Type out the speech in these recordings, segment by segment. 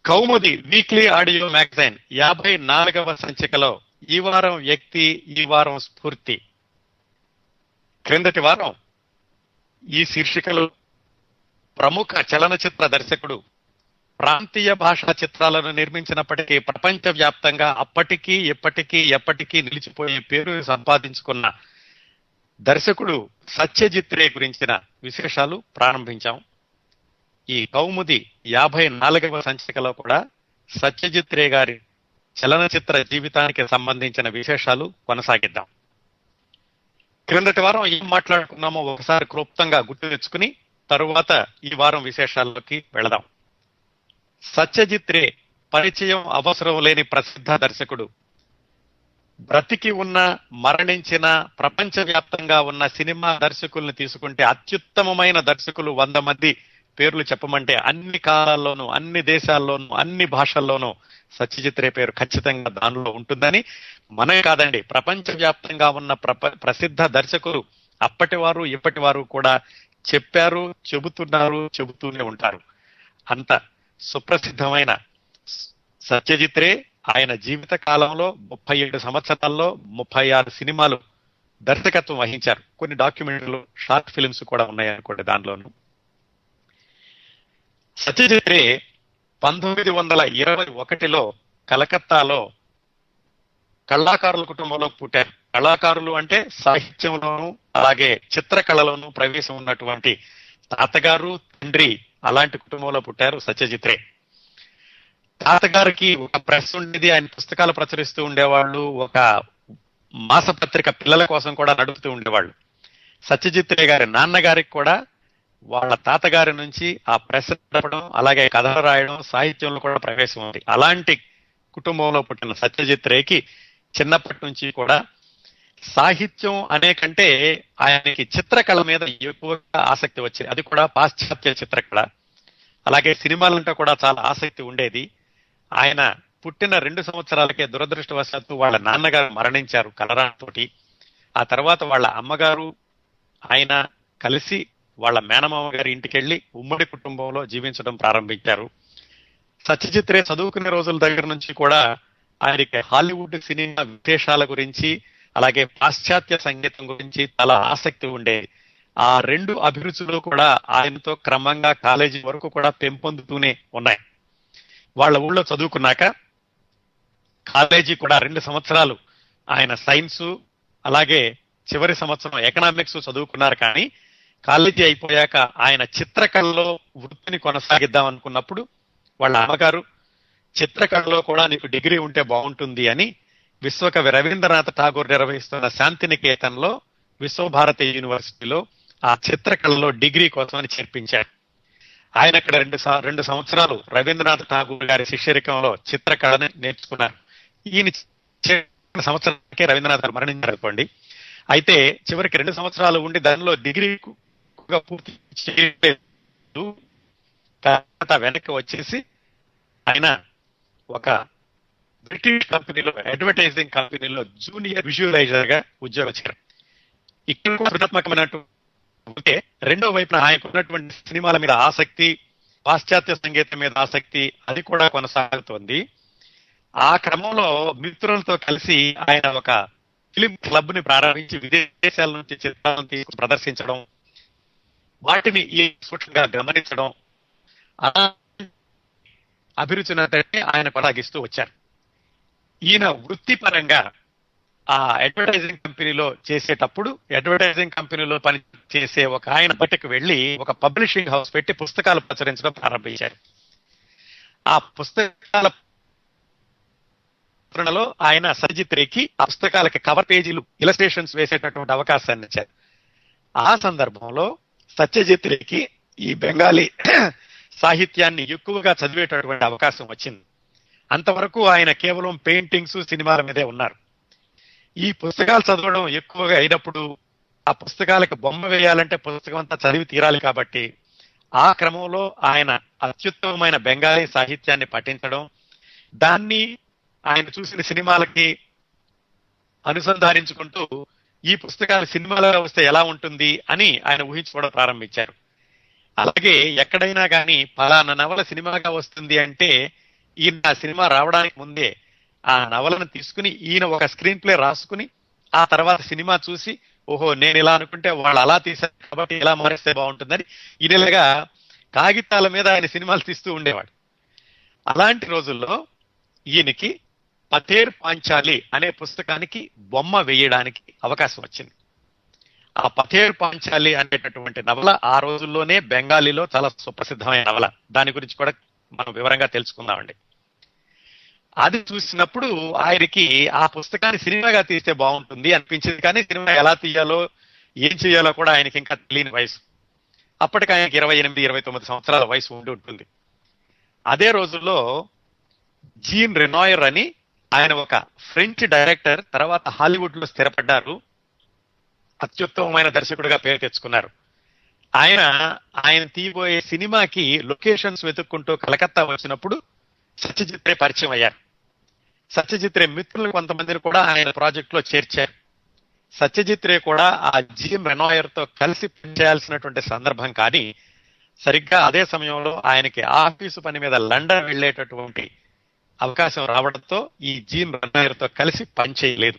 కౌముది weekly audio magazine యాభై నాలుగవ సంచికలో ఈ వారం వ్యక్తి ఈ వారం స్ఫూర్తి క్రిందటి వారం ఈ శీర్షికలు ప్రముఖ చలనచిత్ర దర్శకుడు ప్రాంతీయ భాషా చిత్రాలను నిర్మించినప్పటికీ ప్రపంచ వ్యాప్తంగా అప్పటికీ ఎప్పటికీ ఎప్పటికీ నిలిచిపోయే పేరు సంపాదించుకున్న దర్శకుడు సత్యజిత్ రే గురించిన విశేషాలు ప్రారంభించాం ఈ కౌముది యాభై నాలుగవ సంచికలో కూడా సత్యజిత్ రే గారి చలనచిత్ర జీవితానికి సంబంధించిన విశేషాలు కొనసాగిద్దాం క్రిందటి వారం ఏం మాట్లాడుకున్నామో ఒకసారి క్లుప్తంగా గుర్తు తెచ్చుకుని తరువాత ఈ వారం విశేషాల్లోకి వెళదాం సత్యజిత్ రే పరిచయం అవసరం లేని ప్రసిద్ధ దర్శకుడు బ్రతికి ఉన్న మరణించిన ప్రపంచవ్యాప్తంగా ఉన్న సినిమా దర్శకుల్ని తీసుకుంటే అత్యుత్తమమైన దర్శకులు వంద మంది పేర్లు చెప్పమంటే అన్ని కాలాల్లోనూ అన్ని దేశాల్లోనూ అన్ని భాషల్లోనూ సత్యజిత్ రే పేరు ఖచ్చితంగా దానిలో ఉంటుందని మనమే కాదండి ప్రపంచవ్యాప్తంగా ఉన్న ప్రప ప్రసిద్ధ దర్శకులు అప్పటి వారు ఇప్పటి వారు కూడా చెప్పారు చెబుతున్నారు చెబుతూనే ఉంటారు అంత సుప్రసిద్ధమైన సత్యజిత్ రే ఆయన జీవిత కాలంలో ముప్పై ఏడు సంవత్సరాల్లో ముప్పై ఆరు సినిమాలు దర్శకత్వం వహించారు కొన్ని డాక్యుమెంటరీలు షార్ట్ ఫిల్మ్స్ కూడా ఉన్నాయి అనుకోండి దానిలోను సత్యజిత్ రే పంతొమ్మిది వందల ఇరవై ఒకటిలో కలకత్తాలో కళాకారుల కుటుంబంలో పుట్టారు కళాకారులు అంటే సాహిత్యంలోను అలాగే చిత్రకళలోను ప్రవేశం ఉన్నటువంటి తాతగారు తండ్రి అలాంటి కుటుంబంలో పుట్టారు సత్యజిత్ రే తాతగారికి ఒక ప్రెస్ ఉండేది ఆయన పుస్తకాలు ప్రచురిస్తూ ఉండేవాళ్ళు ఒక మాసపత్రిక పిల్లల కోసం కూడా నడుపుతూ ఉండేవాళ్ళు సత్యజిత్ రే గారి నాన్నగారికి కూడా వాళ్ళ తాతగారి నుంచి ఆ ప్రెస్ నడపడం అలాగే కథలు రాయడం సాహిత్యంలో కూడా ప్రవేశం ఉంది అలాంటి కుటుంబంలో పుట్టిన సత్యజిత్ రేకి చిన్నప్పటి నుంచి కూడా సాహిత్యం అనే కంటే ఆయనకి చిత్రకళ మీద ఎక్కువగా ఆసక్తి వచ్చేది అది కూడా పాశ్చాత్య చిత్రకళ అలాగే సినిమాలంటే కూడా చాలా ఆసక్తి ఉండేది ఆయన పుట్టిన రెండు సంవత్సరాలకే దురదృష్టవశాత్తు వాళ్ళ నాన్నగారు మరణించారు కలరాతోటి ఆ తర్వాత వాళ్ళ అమ్మగారు ఆయన కలిసి వాళ్ళ మేనమామ గారి ఇంటికి వెళ్లి ఉమ్మడి కుటుంబంలో జీవించడం ప్రారంభించారు సత్యజిత్ రే చదువుకునే రోజుల దగ్గర నుంచి కూడా ఆయనకి హాలీవుడ్ సినిమా విశేషాల గురించి అలాగే పాశ్చాత్య సంగీతం గురించి చాలా ఆసక్తి ఉండేది ఆ రెండు అభిరుచులు కూడా ఆయనతో క్రమంగా కాలేజీ వరకు కూడా పెంపొందుతూనే ఉన్నాయి వాళ్ళ ఊళ్ళో చదువుకున్నాక కాలేజీ కూడా రెండు సంవత్సరాలు ఆయన సైన్స్ అలాగే చివరి సంవత్సరం ఎకనామిక్స్ చదువుకున్నారు కానీ కాలేజీ అయిపోయాక ఆయన చిత్రకళలో వృత్తిని కొనసాగిద్దాం అనుకున్నప్పుడు వాళ్ళ అమ్మగారు చిత్రకళలో కూడా నీకు డిగ్రీ ఉంటే బాగుంటుంది అని విశ్వకవి రవీంద్రనాథ్ ఠాగూర్ నిర్వహిస్తున్న శాంతినికేతన్లో విశ్వభారతి యూనివర్సిటీలో ఆ చిత్రకళలో డిగ్రీ కోసం అని చేర్పించారు ఆయన అక్కడ రెండు రెండు సంవత్సరాలు రవీంద్రనాథ్ ఠాగూర్ గారి శిష్యరికంలో చిత్రకళని నేర్చుకున్నారు ఈయన సంవత్సరానికే రవీంద్రనాథ్ గారు మరణించారు అనుకోండి అయితే చివరికి రెండు సంవత్సరాలు ఉండి దానిలో డిగ్రీ పూర్తి చేయలేదు తర్వాత వెనక్కి వచ్చేసి ఆయన ఒక బ్రిటిష్ కంపెనీలో అడ్వర్టైజింగ్ కంపెనీలో జూనియర్ విజువలైజర్ గా ఉద్యోగం వచ్చారు ఇక్కడ కూడా సృజనాత్మకమైనట్టు ఉంటే రెండో వైపున ఆయనకున్నటువంటి సినిమాల మీద ఆసక్తి పాశ్చాత్య సంగీతం మీద ఆసక్తి అది కూడా కొనసాగుతోంది ఆ క్రమంలో మిత్రులతో కలిసి ఆయన ఒక ఫిలిం క్లబ్ ని ప్రారంభించి విదేశాల నుంచి చిత్రాలను తీసుకు ప్రదర్శించడం వాటిని ఈ సూక్ష్మంగా గమనించడం అలా అభిరుచినంతటే ఆయన కొనసాగిస్తూ వచ్చారు ఈయన వృత్తిపరంగా ఆ అడ్వర్టైజింగ్ కంపెనీలో చేసేటప్పుడు అడ్వర్టైజింగ్ కంపెనీలో పని చేసే ఒక ఆయన బయటకు వెళ్లి ఒక పబ్లిషింగ్ హౌస్ పెట్టి పుస్తకాలు ప్రచురించడం ప్రారంభించారు ఆ పుస్తకాల లో ఆయన సజిత్ రేకి ఆ పుస్తకాలకి కవర్ పేజీలు ఇలస్ట్రేషన్స్ వేసేటటువంటి అవకాశాన్ని ఇచ్చారు ఆ సందర్భంలో సత్యజిత్ రేకి ఈ బెంగాలీ సాహిత్యాన్ని ఎక్కువగా చదివేటటువంటి అవకాశం వచ్చింది అంతవరకు ఆయన కేవలం పెయింటింగ్స్ సినిమాల మీదే ఉన్నారు ఈ పుస్తకాలు చదవడం ఎక్కువగా అయినప్పుడు ఆ పుస్తకాలకు బొమ్మ వేయాలంటే పుస్తకం అంతా చదివి తీరాలి కాబట్టి ఆ క్రమంలో ఆయన అత్యుత్తమమైన బెంగాలీ సాహిత్యాన్ని పఠించడం దాన్ని ఆయన చూసిన సినిమాలకి అనుసంధానించుకుంటూ ఈ పుస్తకాలు సినిమాలో వస్తే ఎలా ఉంటుంది అని ఆయన ఊహించుకోవడం ప్రారంభించారు అలాగే ఎక్కడైనా కానీ పలానా నవల సినిమాగా వస్తుంది అంటే ఈయన ఆ సినిమా రావడానికి ముందే ఆ నవలను తీసుకుని ఈయన ఒక స్క్రీన్ ప్లే రాసుకుని ఆ తర్వాత సినిమా చూసి ఓహో నేను ఇలా అనుకుంటే వాళ్ళు అలా తీశారు కాబట్టి ఇలా మారిస్తే బాగుంటుందని ఈయనలాగా కాగితాల మీద ఆయన సినిమాలు తీస్తూ ఉండేవాడు అలాంటి రోజుల్లో ఈయనకి పథేర్ పాంచాలి అనే పుస్తకానికి బొమ్మ వేయడానికి అవకాశం వచ్చింది ఆ పథేర్ పాంచాలి అనేటటువంటి నవల ఆ రోజుల్లోనే బెంగాలీలో చాలా సుప్రసిద్ధమైన నవల దాని గురించి కూడా మనం వివరంగా తెలుసుకుందామండి అది చూసినప్పుడు ఆయనకి ఆ పుస్తకాన్ని సినిమాగా తీస్తే బాగుంటుంది అనిపించింది కానీ సినిమా ఎలా తీయాలో ఏం చేయాలో కూడా ఆయనకి ఇంకా తెలియని వయసు అప్పటికి ఆయనకి ఇరవై ఎనిమిది ఇరవై తొమ్మిది సంవత్సరాల వయసు ఉండి ఉంటుంది అదే రోజుల్లో జీన్ రెనాయర్ అని ఆయన ఒక ఫ్రెంచ్ డైరెక్టర్ తర్వాత హాలీవుడ్ లో స్థిరపడ్డారు అత్యుత్తమమైన దర్శకుడిగా పేరు తెచ్చుకున్నారు ఆయన ఆయన తీయబోయే సినిమాకి లొకేషన్స్ వెతుక్కుంటూ కలకత్తా వచ్చినప్పుడు సత్యజిత్రే పరిచయం అయ్యారు సత్యజిత్రే మిత్రులు కొంతమందిని కూడా ఆయన ప్రాజెక్ట్ లో చేర్చారు సత్యజిత్రే కూడా ఆ జీన్ రెనాయర్ తో కలిసి పనిచేయాల్సినటువంటి సందర్భం కానీ సరిగ్గా అదే సమయంలో ఆయనకి ఆఫీసు పని మీద లండన్ వెళ్ళేటటువంటి అవకాశం రావడంతో ఈ జీన్ రెనాయర్ తో కలిసి పనిచేయలేదు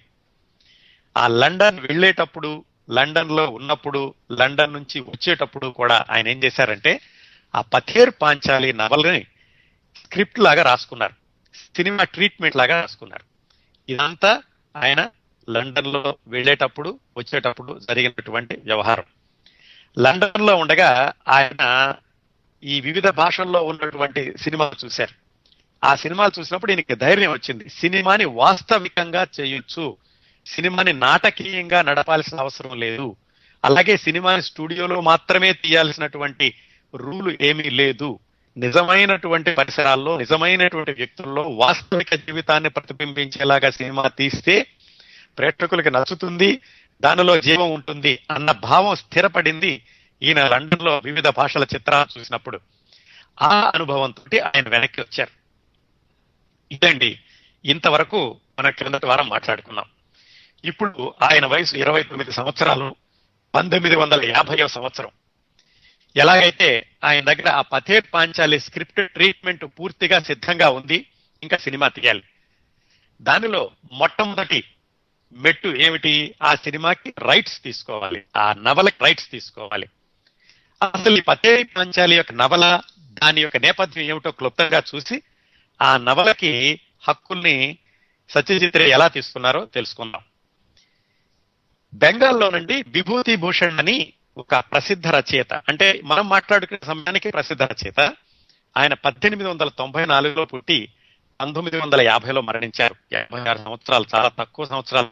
ఆ లండన్ వెళ్ళేటప్పుడు లండన్ లో ఉన్నప్పుడు లండన్ నుంచి వచ్చేటప్పుడు కూడా ఆయన ఏం చేశారంటే ఆ పథేర్ పాంచాలి నవల్ని స్క్రిప్ట్ లాగా రాసుకున్నారు సినిమా ట్రీట్మెంట్ లాగా రాసుకున్నారు ఇదంతా ఆయన లండన్ లో వెళ్ళేటప్పుడు వచ్చేటప్పుడు జరిగినటువంటి వ్యవహారం లండన్ లో ఉండగా ఆయన ఈ వివిధ భాషల్లో ఉన్నటువంటి సినిమాలు చూశారు ఆ సినిమాలు చూసినప్పుడు ఈయనకి ధైర్యం వచ్చింది సినిమాని వాస్తవికంగా చేయొచ్చు సినిమాని నాటకీయంగా నడపాల్సిన అవసరం లేదు అలాగే సినిమాని స్టూడియోలో మాత్రమే తీయాల్సినటువంటి రూలు ఏమీ లేదు నిజమైనటువంటి పరిసరాల్లో నిజమైనటువంటి వ్యక్తుల్లో వాస్తవిక జీవితాన్ని ప్రతిబింబించేలాగా సినిమా తీస్తే ప్రేక్షకులకి నచ్చుతుంది దానిలో జీవం ఉంటుంది అన్న భావం స్థిరపడింది ఈయన లండన్ లో వివిధ భాషల చిత్రాలు చూసినప్పుడు ఆ అనుభవంతో ఆయన వెనక్కి వచ్చారు ఇదండి ఇంతవరకు మన క్రిందటి వారం మాట్లాడుకున్నాం ఇప్పుడు ఆయన వయసు ఇరవై తొమ్మిది సంవత్సరాలు పంతొమ్మిది వందల యాభైవ సంవత్సరం ఎలాగైతే ఆయన దగ్గర ఆ పథేర్ పాంచాలి స్క్రిప్ట్ ట్రీట్మెంట్ పూర్తిగా సిద్ధంగా ఉంది ఇంకా సినిమా తీయాలి దానిలో మొట్టమొదటి మెట్టు ఏమిటి ఆ సినిమాకి రైట్స్ తీసుకోవాలి ఆ నవలకి రైట్స్ తీసుకోవాలి అసలు ఈ పథేరి పాంచాలి యొక్క నవల దాని యొక్క నేపథ్యం ఏమిటో క్లుప్తంగా చూసి ఆ నవలకి హక్కుల్ని సత్యజిత్రే ఎలా తీసుకున్నారో తెలుసుకుందాం బెంగాల్లో నుండి విభూతి భూషణ్ అని ఒక ప్రసిద్ధ రచయిత అంటే మనం మాట్లాడుకునే సమయానికి ప్రసిద్ధ రచయిత ఆయన పద్దెనిమిది వందల తొంభై నాలుగులో పుట్టి పంతొమ్మిది వందల యాభైలో మరణించారు యాభై ఆరు సంవత్సరాలు చాలా తక్కువ సంవత్సరాలు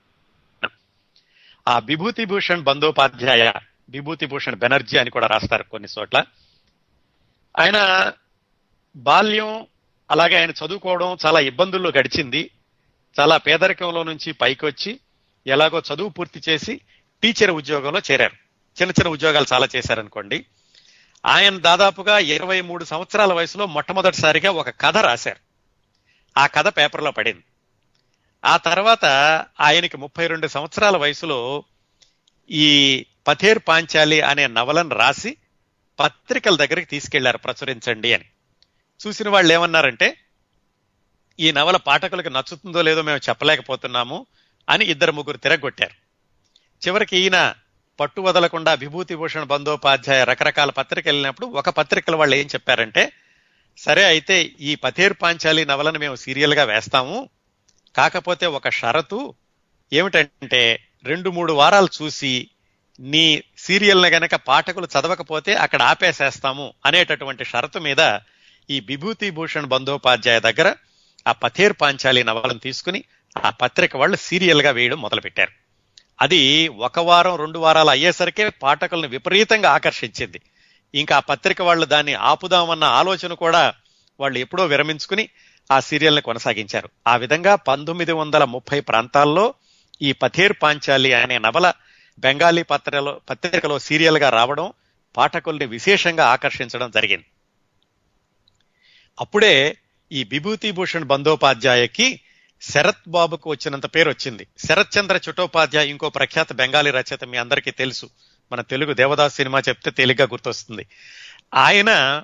ఆ విభూతి భూషణ్ బందోపాధ్యాయ విభూతి భూషణ్ బెనర్జీ అని కూడా రాస్తారు కొన్ని చోట్ల ఆయన బాల్యం అలాగే ఆయన చదువుకోవడం చాలా ఇబ్బందుల్లో గడిచింది చాలా పేదరికంలో నుంచి పైకి వచ్చి ఎలాగో చదువు పూర్తి చేసి టీచర్ ఉద్యోగంలో చేరారు చిన్న చిన్న ఉద్యోగాలు చాలా చేశారనుకోండి ఆయన దాదాపుగా ఇరవై మూడు సంవత్సరాల వయసులో మొట్టమొదటిసారిగా ఒక కథ రాశారు ఆ కథ పేపర్లో పడింది ఆ తర్వాత ఆయనకి ముప్పై రెండు సంవత్సరాల వయసులో ఈ పథేర్ పాంచాలి అనే నవలను రాసి పత్రికల దగ్గరికి తీసుకెళ్లారు ప్రచురించండి అని చూసిన వాళ్ళు ఏమన్నారంటే ఈ నవల పాఠకులకు నచ్చుతుందో లేదో మేము చెప్పలేకపోతున్నాము అని ఇద్దరు ముగ్గురు తిరగొట్టారు చివరికి ఈయన పట్టు వదలకుండా విభూతి భూషణ్ బందోపాధ్యాయ రకరకాల పత్రికలు వెళ్ళినప్పుడు ఒక పత్రికల వాళ్ళు ఏం చెప్పారంటే సరే అయితే ఈ పథేర్ పాంచాలి నవలను మేము సీరియల్ గా వేస్తాము కాకపోతే ఒక షరతు ఏమిటంటే రెండు మూడు వారాలు చూసి నీ సీరియల్ని గనక పాఠకులు చదవకపోతే అక్కడ ఆపేసేస్తాము అనేటటువంటి షరతు మీద ఈ విభూతి భూషణ్ బందోపాధ్యాయ దగ్గర ఆ పథేర్ పాంచాలి నవలను తీసుకుని ఆ పత్రిక వాళ్ళు సీరియల్ గా వేయడం మొదలుపెట్టారు అది ఒక వారం రెండు వారాలు అయ్యేసరికే పాఠకులను విపరీతంగా ఆకర్షించింది ఇంకా ఆ పత్రిక వాళ్ళు దాన్ని ఆపుదామన్న ఆలోచన కూడా వాళ్ళు ఎప్పుడో విరమించుకుని ఆ సీరియల్ని కొనసాగించారు ఆ విధంగా పంతొమ్మిది వందల ముప్పై ప్రాంతాల్లో ఈ పథేర్ పాంచాలి అనే నవల బెంగాలీ పత్రికలో పత్రికలో సీరియల్ గా రావడం పాఠకుల్ని విశేషంగా ఆకర్షించడం జరిగింది అప్పుడే ఈ విభూతి భూషణ్ బందోపాధ్యాయకి శరత్ బాబుకు వచ్చినంత పేరు వచ్చింది శరత్ చంద్ర చుటోపాధ్యాయ ఇంకో ప్రఖ్యాత బెంగాలీ రచయిత మీ అందరికీ తెలుసు మన తెలుగు దేవదాస్ సినిమా చెప్తే తేలిగ్గా గుర్తొస్తుంది ఆయన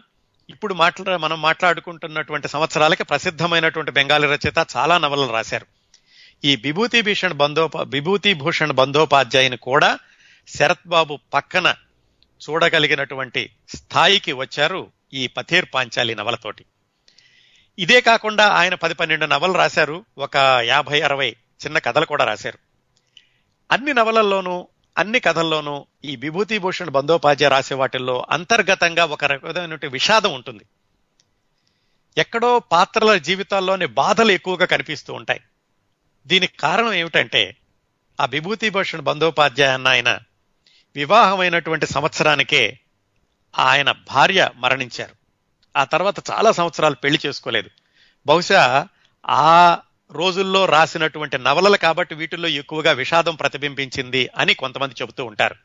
ఇప్పుడు మాట్లా మనం మాట్లాడుకుంటున్నటువంటి సంవత్సరాలకి ప్రసిద్ధమైనటువంటి బెంగాలీ రచయిత చాలా నవలలు రాశారు ఈ విభూతి భూషణ్ బందోపా విభూతి భూషణ్ బందోపాధ్యాయుని కూడా శరత్ బాబు పక్కన చూడగలిగినటువంటి స్థాయికి వచ్చారు ఈ పథేర్ పాంచాలి నవలతోటి ఇదే కాకుండా ఆయన పది పన్నెండు నవలు రాశారు ఒక యాభై అరవై చిన్న కథలు కూడా రాశారు అన్ని నవలల్లోనూ అన్ని కథల్లోనూ ఈ విభూతి భూషణ్ బందోపాధ్యాయ రాసే వాటిల్లో అంతర్గతంగా ఒక రకమైనటువంటి విషాదం ఉంటుంది ఎక్కడో పాత్రల జీవితాల్లోని బాధలు ఎక్కువగా కనిపిస్తూ ఉంటాయి దీనికి కారణం ఏమిటంటే ఆ విభూతి భూషణ్ బందోపాధ్యాయ అన్న ఆయన వివాహమైనటువంటి సంవత్సరానికే ఆయన భార్య మరణించారు ఆ తర్వాత చాలా సంవత్సరాలు పెళ్లి చేసుకోలేదు బహుశా ఆ రోజుల్లో రాసినటువంటి నవలలు కాబట్టి వీటిల్లో ఎక్కువగా విషాదం ప్రతిబింబించింది అని కొంతమంది చెబుతూ ఉంటారు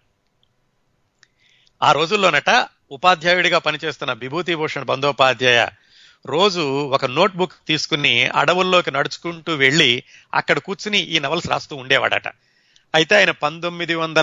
ఆ రోజుల్లోనట ఉపాధ్యాయుడిగా పనిచేస్తున్న విభూతి భూషణ్ బందోపాధ్యాయ రోజు ఒక నోట్బుక్ తీసుకుని అడవుల్లోకి నడుచుకుంటూ వెళ్ళి అక్కడ కూర్చుని ఈ నవల్స్ రాస్తూ ఉండేవాడట అయితే ఆయన పంతొమ్మిది వందల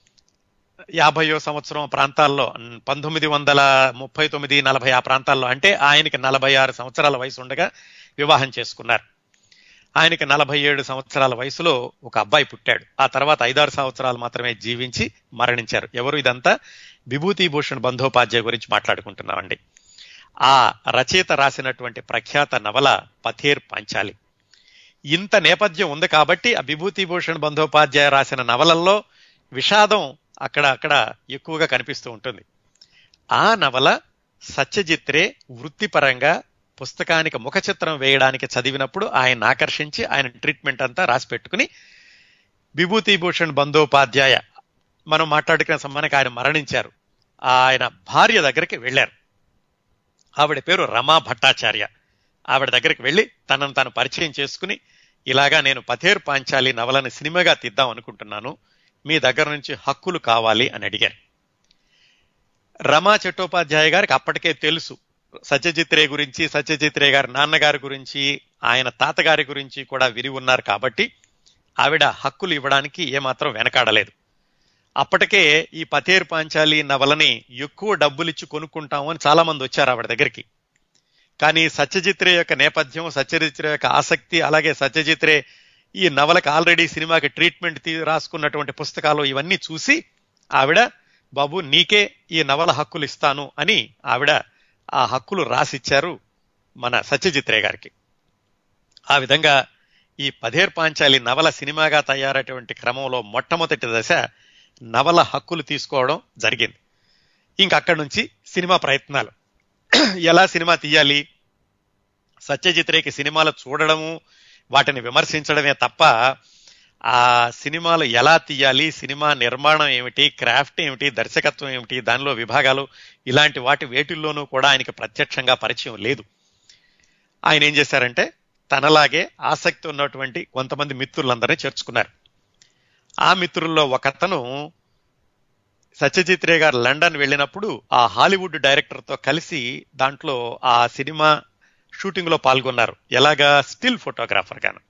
యాభయో సంవత్సరం ప్రాంతాల్లో పంతొమ్మిది వందల ముప్పై తొమ్మిది నలభై ఆ ప్రాంతాల్లో అంటే ఆయనకి నలభై ఆరు సంవత్సరాల వయసు ఉండగా వివాహం చేసుకున్నారు ఆయనకి నలభై ఏడు సంవత్సరాల వయసులో ఒక అబ్బాయి పుట్టాడు ఆ తర్వాత ఐదారు సంవత్సరాలు మాత్రమే జీవించి మరణించారు ఎవరు ఇదంతా విభూతి భూషణ్ బంధోపాధ్యాయ గురించి మాట్లాడుకుంటున్నామండి ఆ రచయిత రాసినటువంటి ప్రఖ్యాత నవల పథేర్ పాంచాలి ఇంత నేపథ్యం ఉంది కాబట్టి ఆ విభూతి భూషణ్ బంధోపాధ్యాయ రాసిన నవలల్లో విషాదం అక్కడ అక్కడ ఎక్కువగా కనిపిస్తూ ఉంటుంది ఆ నవల సత్యజిత్రే వృత్తిపరంగా పుస్తకానికి ముఖ చిత్రం వేయడానికి చదివినప్పుడు ఆయన ఆకర్షించి ఆయన ట్రీట్మెంట్ అంతా రాసి పెట్టుకుని విభూతి భూషణ్ బందోపాధ్యాయ మనం మాట్లాడుకున్న సమయానికి ఆయన మరణించారు ఆయన భార్య దగ్గరికి వెళ్ళారు ఆవిడ పేరు రమా భట్టాచార్య ఆవిడ దగ్గరికి వెళ్ళి తనను తాను పరిచయం చేసుకుని ఇలాగా నేను పథేర్ పాంచాలి నవలని సినిమాగా తీద్దాం అనుకుంటున్నాను మీ దగ్గర నుంచి హక్కులు కావాలి అని అడిగారు రమా చట్టోపాధ్యాయ గారికి అప్పటికే తెలుసు సత్యజిత్రే గురించి సత్యజిత్రే గారి నాన్నగారి గురించి ఆయన తాతగారి గురించి కూడా విరి ఉన్నారు కాబట్టి ఆవిడ హక్కులు ఇవ్వడానికి ఏమాత్రం వెనకాడలేదు అప్పటికే ఈ పథేర్ పాంచాలి నవలని ఎక్కువ డబ్బులు ఇచ్చి కొనుక్కుంటాము అని చాలా మంది వచ్చారు ఆవిడ దగ్గరికి కానీ సత్యజిత్రే యొక్క నేపథ్యం సత్యజిత్రే యొక్క ఆసక్తి అలాగే సత్యజిత్రే ఈ నవలకు ఆల్రెడీ సినిమాకి ట్రీట్మెంట్ రాసుకున్నటువంటి పుస్తకాలు ఇవన్నీ చూసి ఆవిడ బాబు నీకే ఈ నవల హక్కులు ఇస్తాను అని ఆవిడ ఆ హక్కులు రాసిచ్చారు మన సత్యజిత్రే గారికి ఆ విధంగా ఈ పథేర్ పాంచాలి నవల సినిమాగా తయారైనటువంటి క్రమంలో మొట్టమొదటి దశ నవల హక్కులు తీసుకోవడం జరిగింది ఇంక అక్కడి నుంచి సినిమా ప్రయత్నాలు ఎలా సినిమా తీయాలి సత్యజిత్రేకి సినిమాలు చూడడము వాటిని విమర్శించడమే తప్ప ఆ సినిమాలు ఎలా తీయాలి సినిమా నిర్మాణం ఏమిటి క్రాఫ్ట్ ఏమిటి దర్శకత్వం ఏమిటి దానిలో విభాగాలు ఇలాంటి వాటి వేటిల్లోనూ కూడా ఆయనకి ప్రత్యక్షంగా పరిచయం లేదు ఆయన ఏం చేశారంటే తనలాగే ఆసక్తి ఉన్నటువంటి కొంతమంది మిత్రులందరినీ చేర్చుకున్నారు ఆ మిత్రుల్లో ఒకతను సత్యజిత్ రే గారు లండన్ వెళ్ళినప్పుడు ఆ హాలీవుడ్ డైరెక్టర్తో కలిసి దాంట్లో ఆ సినిమా షూటింగ్ లో పాల్గొన్నారు ఎలాగా స్టిల్ ఫోటోగ్రాఫర్ గాను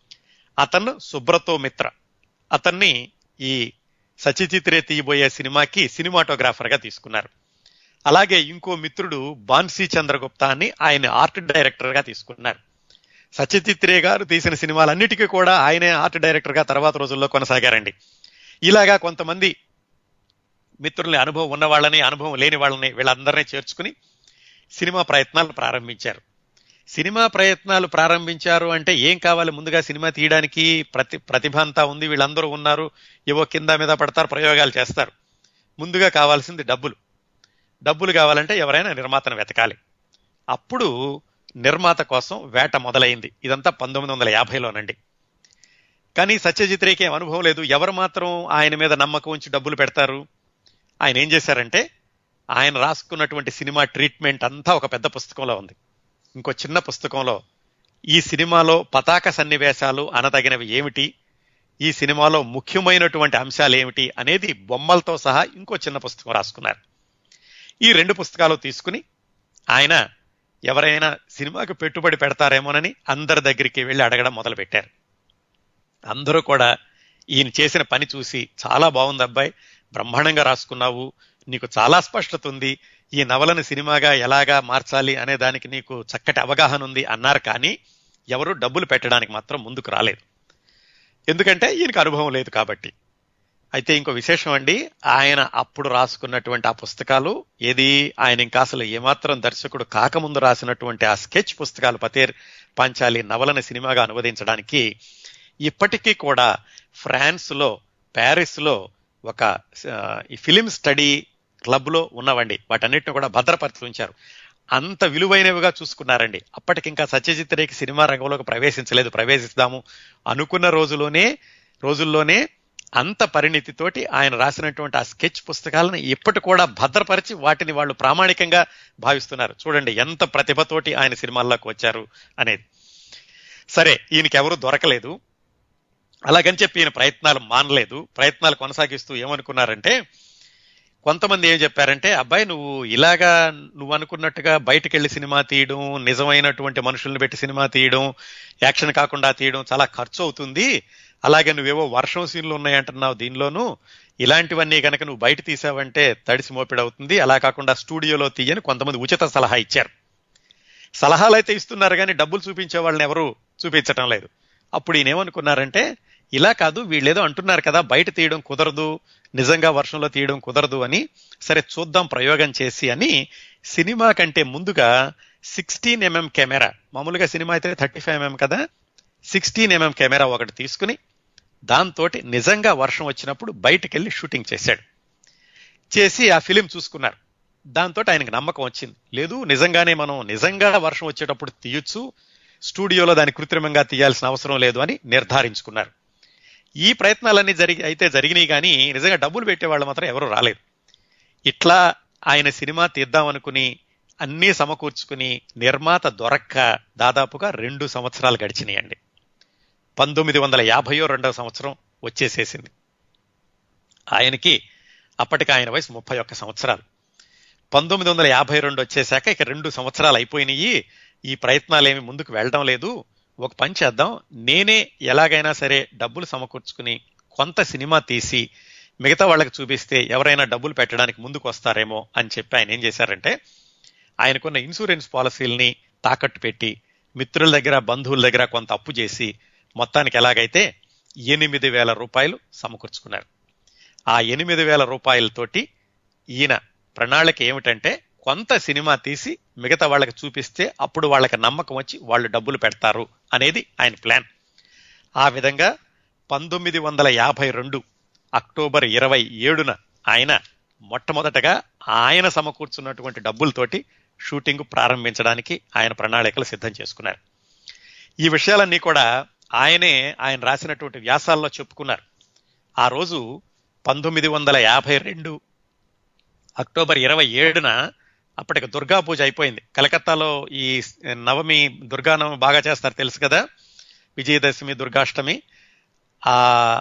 అతను సుబ్రతో మిత్ర అతన్ని ఈ సత్యజిత్ రే తీయబోయే సినిమాకి సినిమాటోగ్రాఫర్ గా తీసుకున్నారు అలాగే ఇంకో మిత్రుడు బాన్సీ చంద్రగుప్తా అని ఆయన ఆర్ట్ డైరెక్టర్ గా తీసుకున్నారు సత్యజిత్ రే గారు తీసిన సినిమాలన్నిటికీ కూడా ఆయనే ఆర్ట్ డైరెక్టర్ గా తర్వాత రోజుల్లో కొనసాగారండి ఇలాగా కొంతమంది మిత్రుల్ని అనుభవం ఉన్న వాళ్ళని అనుభవం లేని వాళ్ళని వీళ్ళందరినీ చేర్చుకుని సినిమా ప్రయత్నాలు ప్రారంభించారు సినిమా ప్రయత్నాలు ప్రారంభించారు అంటే ఏం కావాలి ముందుగా సినిమా తీయడానికి ప్రతి ప్రతిభ అంతా ఉంది వీళ్ళందరూ ఉన్నారు ఏవో కింద మీద పడతారు ప్రయోగాలు చేస్తారు ముందుగా కావాల్సింది డబ్బులు డబ్బులు కావాలంటే ఎవరైనా నిర్మాతను వెతకాలి అప్పుడు నిర్మాత కోసం వేట మొదలైంది ఇదంతా పంతొమ్మిది వందల యాభైలోనండి కానీ సత్యజిత్ రేకి ఏం అనుభవం లేదు ఎవరు మాత్రం ఆయన మీద నమ్మకం ఉంచి డబ్బులు పెడతారు ఆయన ఏం చేశారంటే ఆయన రాసుకున్నటువంటి సినిమా ట్రీట్మెంట్ అంతా ఒక పెద్ద పుస్తకంలో ఉంది ఇంకో చిన్న పుస్తకంలో ఈ సినిమాలో పతాక సన్నివేశాలు అనదగినవి ఏమిటి ఈ సినిమాలో ముఖ్యమైనటువంటి అంశాలు ఏమిటి అనేది బొమ్మలతో సహా ఇంకో చిన్న పుస్తకం రాసుకున్నారు ఈ రెండు పుస్తకాలు తీసుకుని ఆయన ఎవరైనా సినిమాకి పెట్టుబడి పెడతారేమోనని అందరి దగ్గరికి వెళ్ళి అడగడం మొదలుపెట్టారు అందరూ కూడా ఈయన చేసిన పని చూసి చాలా బాగుంది అబ్బాయి బ్రహ్మాండంగా రాసుకున్నావు నీకు చాలా స్పష్టత ఉంది ఈ నవలను సినిమాగా ఎలాగా మార్చాలి అనే దానికి నీకు చక్కటి అవగాహన ఉంది అన్నారు కానీ ఎవరు డబ్బులు పెట్టడానికి మాత్రం ముందుకు రాలేదు ఎందుకంటే ఈయనకు అనుభవం లేదు కాబట్టి అయితే ఇంకో విశేషం అండి ఆయన అప్పుడు రాసుకున్నటువంటి ఆ పుస్తకాలు ఏది ఆయన ఇంకా అసలు ఏమాత్రం దర్శకుడు కాకముందు రాసినటువంటి ఆ స్కెచ్ పుస్తకాలు పతేర్ పాంచాలి నవలను సినిమాగా అనువదించడానికి ఇప్పటికీ కూడా ఫ్రాన్స్ లో ప్యారిస్ లో ఒక ఈ ఫిలిం స్టడీ క్లబ్ లో ఉన్నవండి వాటన్నిటిని కూడా భద్రపరిచి ఉంచారు అంత విలువైనవిగా చూసుకున్నారండి అప్పటికింకా సత్యజిత్ రేకి సినిమా రంగంలోకి ప్రవేశించలేదు ప్రవేశిస్తాము అనుకున్న రోజులోనే రోజుల్లోనే అంత పరిణితితోటి ఆయన రాసినటువంటి ఆ స్కెచ్ పుస్తకాలను ఇప్పటి కూడా భద్రపరిచి వాటిని వాళ్ళు ప్రామాణికంగా భావిస్తున్నారు చూడండి ఎంత ప్రతిభతోటి ఆయన సినిమాల్లోకి వచ్చారు అనేది సరే ఈయనకి ఎవరు దొరకలేదు అలాగని చెప్పి ఈయన ప్రయత్నాలు మానలేదు ప్రయత్నాలు కొనసాగిస్తూ ఏమనుకున్నారంటే కొంతమంది ఏం చెప్పారంటే అబ్బాయి నువ్వు ఇలాగా నువ్వు అనుకున్నట్టుగా బయటకు వెళ్ళి సినిమా తీయడం నిజమైనటువంటి మనుషుల్ని పెట్టి సినిమా తీయడం యాక్షన్ కాకుండా తీయడం చాలా ఖర్చు అవుతుంది అలాగే నువ్వేవో వర్షం సీన్లు ఉన్నాయంటున్నావు దీనిలోనూ ఇలాంటివన్నీ కనుక నువ్వు బయట తీసావంటే తడిసి మోపిడవుతుంది అలా కాకుండా స్టూడియోలో తీయని కొంతమంది ఉచిత సలహా ఇచ్చారు సలహాలు అయితే ఇస్తున్నారు కానీ డబ్బులు చూపించే వాళ్ళని ఎవరు చూపించటం లేదు అప్పుడు ఈయన ఏమనుకున్నారంటే ఇలా కాదు వీళ్ళేదో అంటున్నారు కదా బయట తీయడం కుదరదు నిజంగా వర్షంలో తీయడం కుదరదు అని సరే చూద్దాం ప్రయోగం చేసి అని సినిమా కంటే ముందుగా సిక్స్టీన్ ఎంఎం కెమెరా మామూలుగా సినిమా అయితే థర్టీ ఫైవ్ ఎంఎం కదా సిక్స్టీన్ ఎంఎం కెమెరా ఒకటి తీసుకుని దాంతో నిజంగా వర్షం వచ్చినప్పుడు బయటకెళ్ళి షూటింగ్ చేశాడు చేసి ఆ ఫిలిం చూసుకున్నారు దాంతో ఆయనకు నమ్మకం వచ్చింది లేదు నిజంగానే మనం నిజంగా వర్షం వచ్చేటప్పుడు తీయొచ్చు స్టూడియోలో దాన్ని కృత్రిమంగా తీయాల్సిన అవసరం లేదు అని నిర్ధారించుకున్నారు ఈ ప్రయత్నాలన్నీ జరిగి అయితే జరిగినాయి కానీ నిజంగా డబ్బులు పెట్టేవాళ్ళు మాత్రం ఎవరు రాలేదు ఇట్లా ఆయన సినిమా తీద్దామనుకుని అన్నీ సమకూర్చుకుని నిర్మాత దొరక్క దాదాపుగా రెండు సంవత్సరాలు గడిచినాయండి పంతొమ్మిది వందల యాభయో రెండవ సంవత్సరం వచ్చేసేసింది ఆయనకి అప్పటికి ఆయన వయసు ముప్పై ఒక్క సంవత్సరాలు పంతొమ్మిది వందల యాభై రెండు వచ్చేసాక ఇక రెండు సంవత్సరాలు అయిపోయినాయి ఈ ప్రయత్నాలు ఏమి ముందుకు వెళ్ళడం లేదు ఒక పని చేద్దాం నేనే ఎలాగైనా సరే డబ్బులు సమకూర్చుకుని కొంత సినిమా తీసి మిగతా వాళ్ళకి చూపిస్తే ఎవరైనా డబ్బులు పెట్టడానికి ముందుకు వస్తారేమో అని చెప్పి ఆయన ఏం చేశారంటే ఆయనకున్న ఇన్సూరెన్స్ పాలసీల్ని తాకట్టు పెట్టి మిత్రుల దగ్గర బంధువుల దగ్గర కొంత అప్పు చేసి మొత్తానికి ఎలాగైతే ఎనిమిది వేల రూపాయలు సమకూర్చుకున్నారు ఆ ఎనిమిది వేల రూపాయలతోటి ఈయన ప్రణాళిక ఏమిటంటే కొంత సినిమా తీసి మిగతా వాళ్ళకి చూపిస్తే అప్పుడు వాళ్ళకి నమ్మకం వచ్చి వాళ్ళు డబ్బులు పెడతారు అనేది ఆయన ప్లాన్ ఆ విధంగా పంతొమ్మిది వందల యాభై రెండు అక్టోబర్ ఇరవై ఏడున ఆయన మొట్టమొదటగా ఆయన సమకూర్చున్నటువంటి డబ్బులతోటి షూటింగ్ ప్రారంభించడానికి ఆయన ప్రణాళికలు సిద్ధం చేసుకున్నారు ఈ విషయాలన్నీ కూడా ఆయనే ఆయన రాసినటువంటి వ్యాసాల్లో చెప్పుకున్నారు ఆ రోజు పంతొమ్మిది వందల యాభై రెండు అక్టోబర్ ఇరవై ఏడున అప్పటికి దుర్గా పూజ అయిపోయింది కలకత్తాలో ఈ నవమి దుర్గానవమి బాగా చేస్తారు తెలుసు కదా విజయదశమి దుర్గాష్టమి ఆ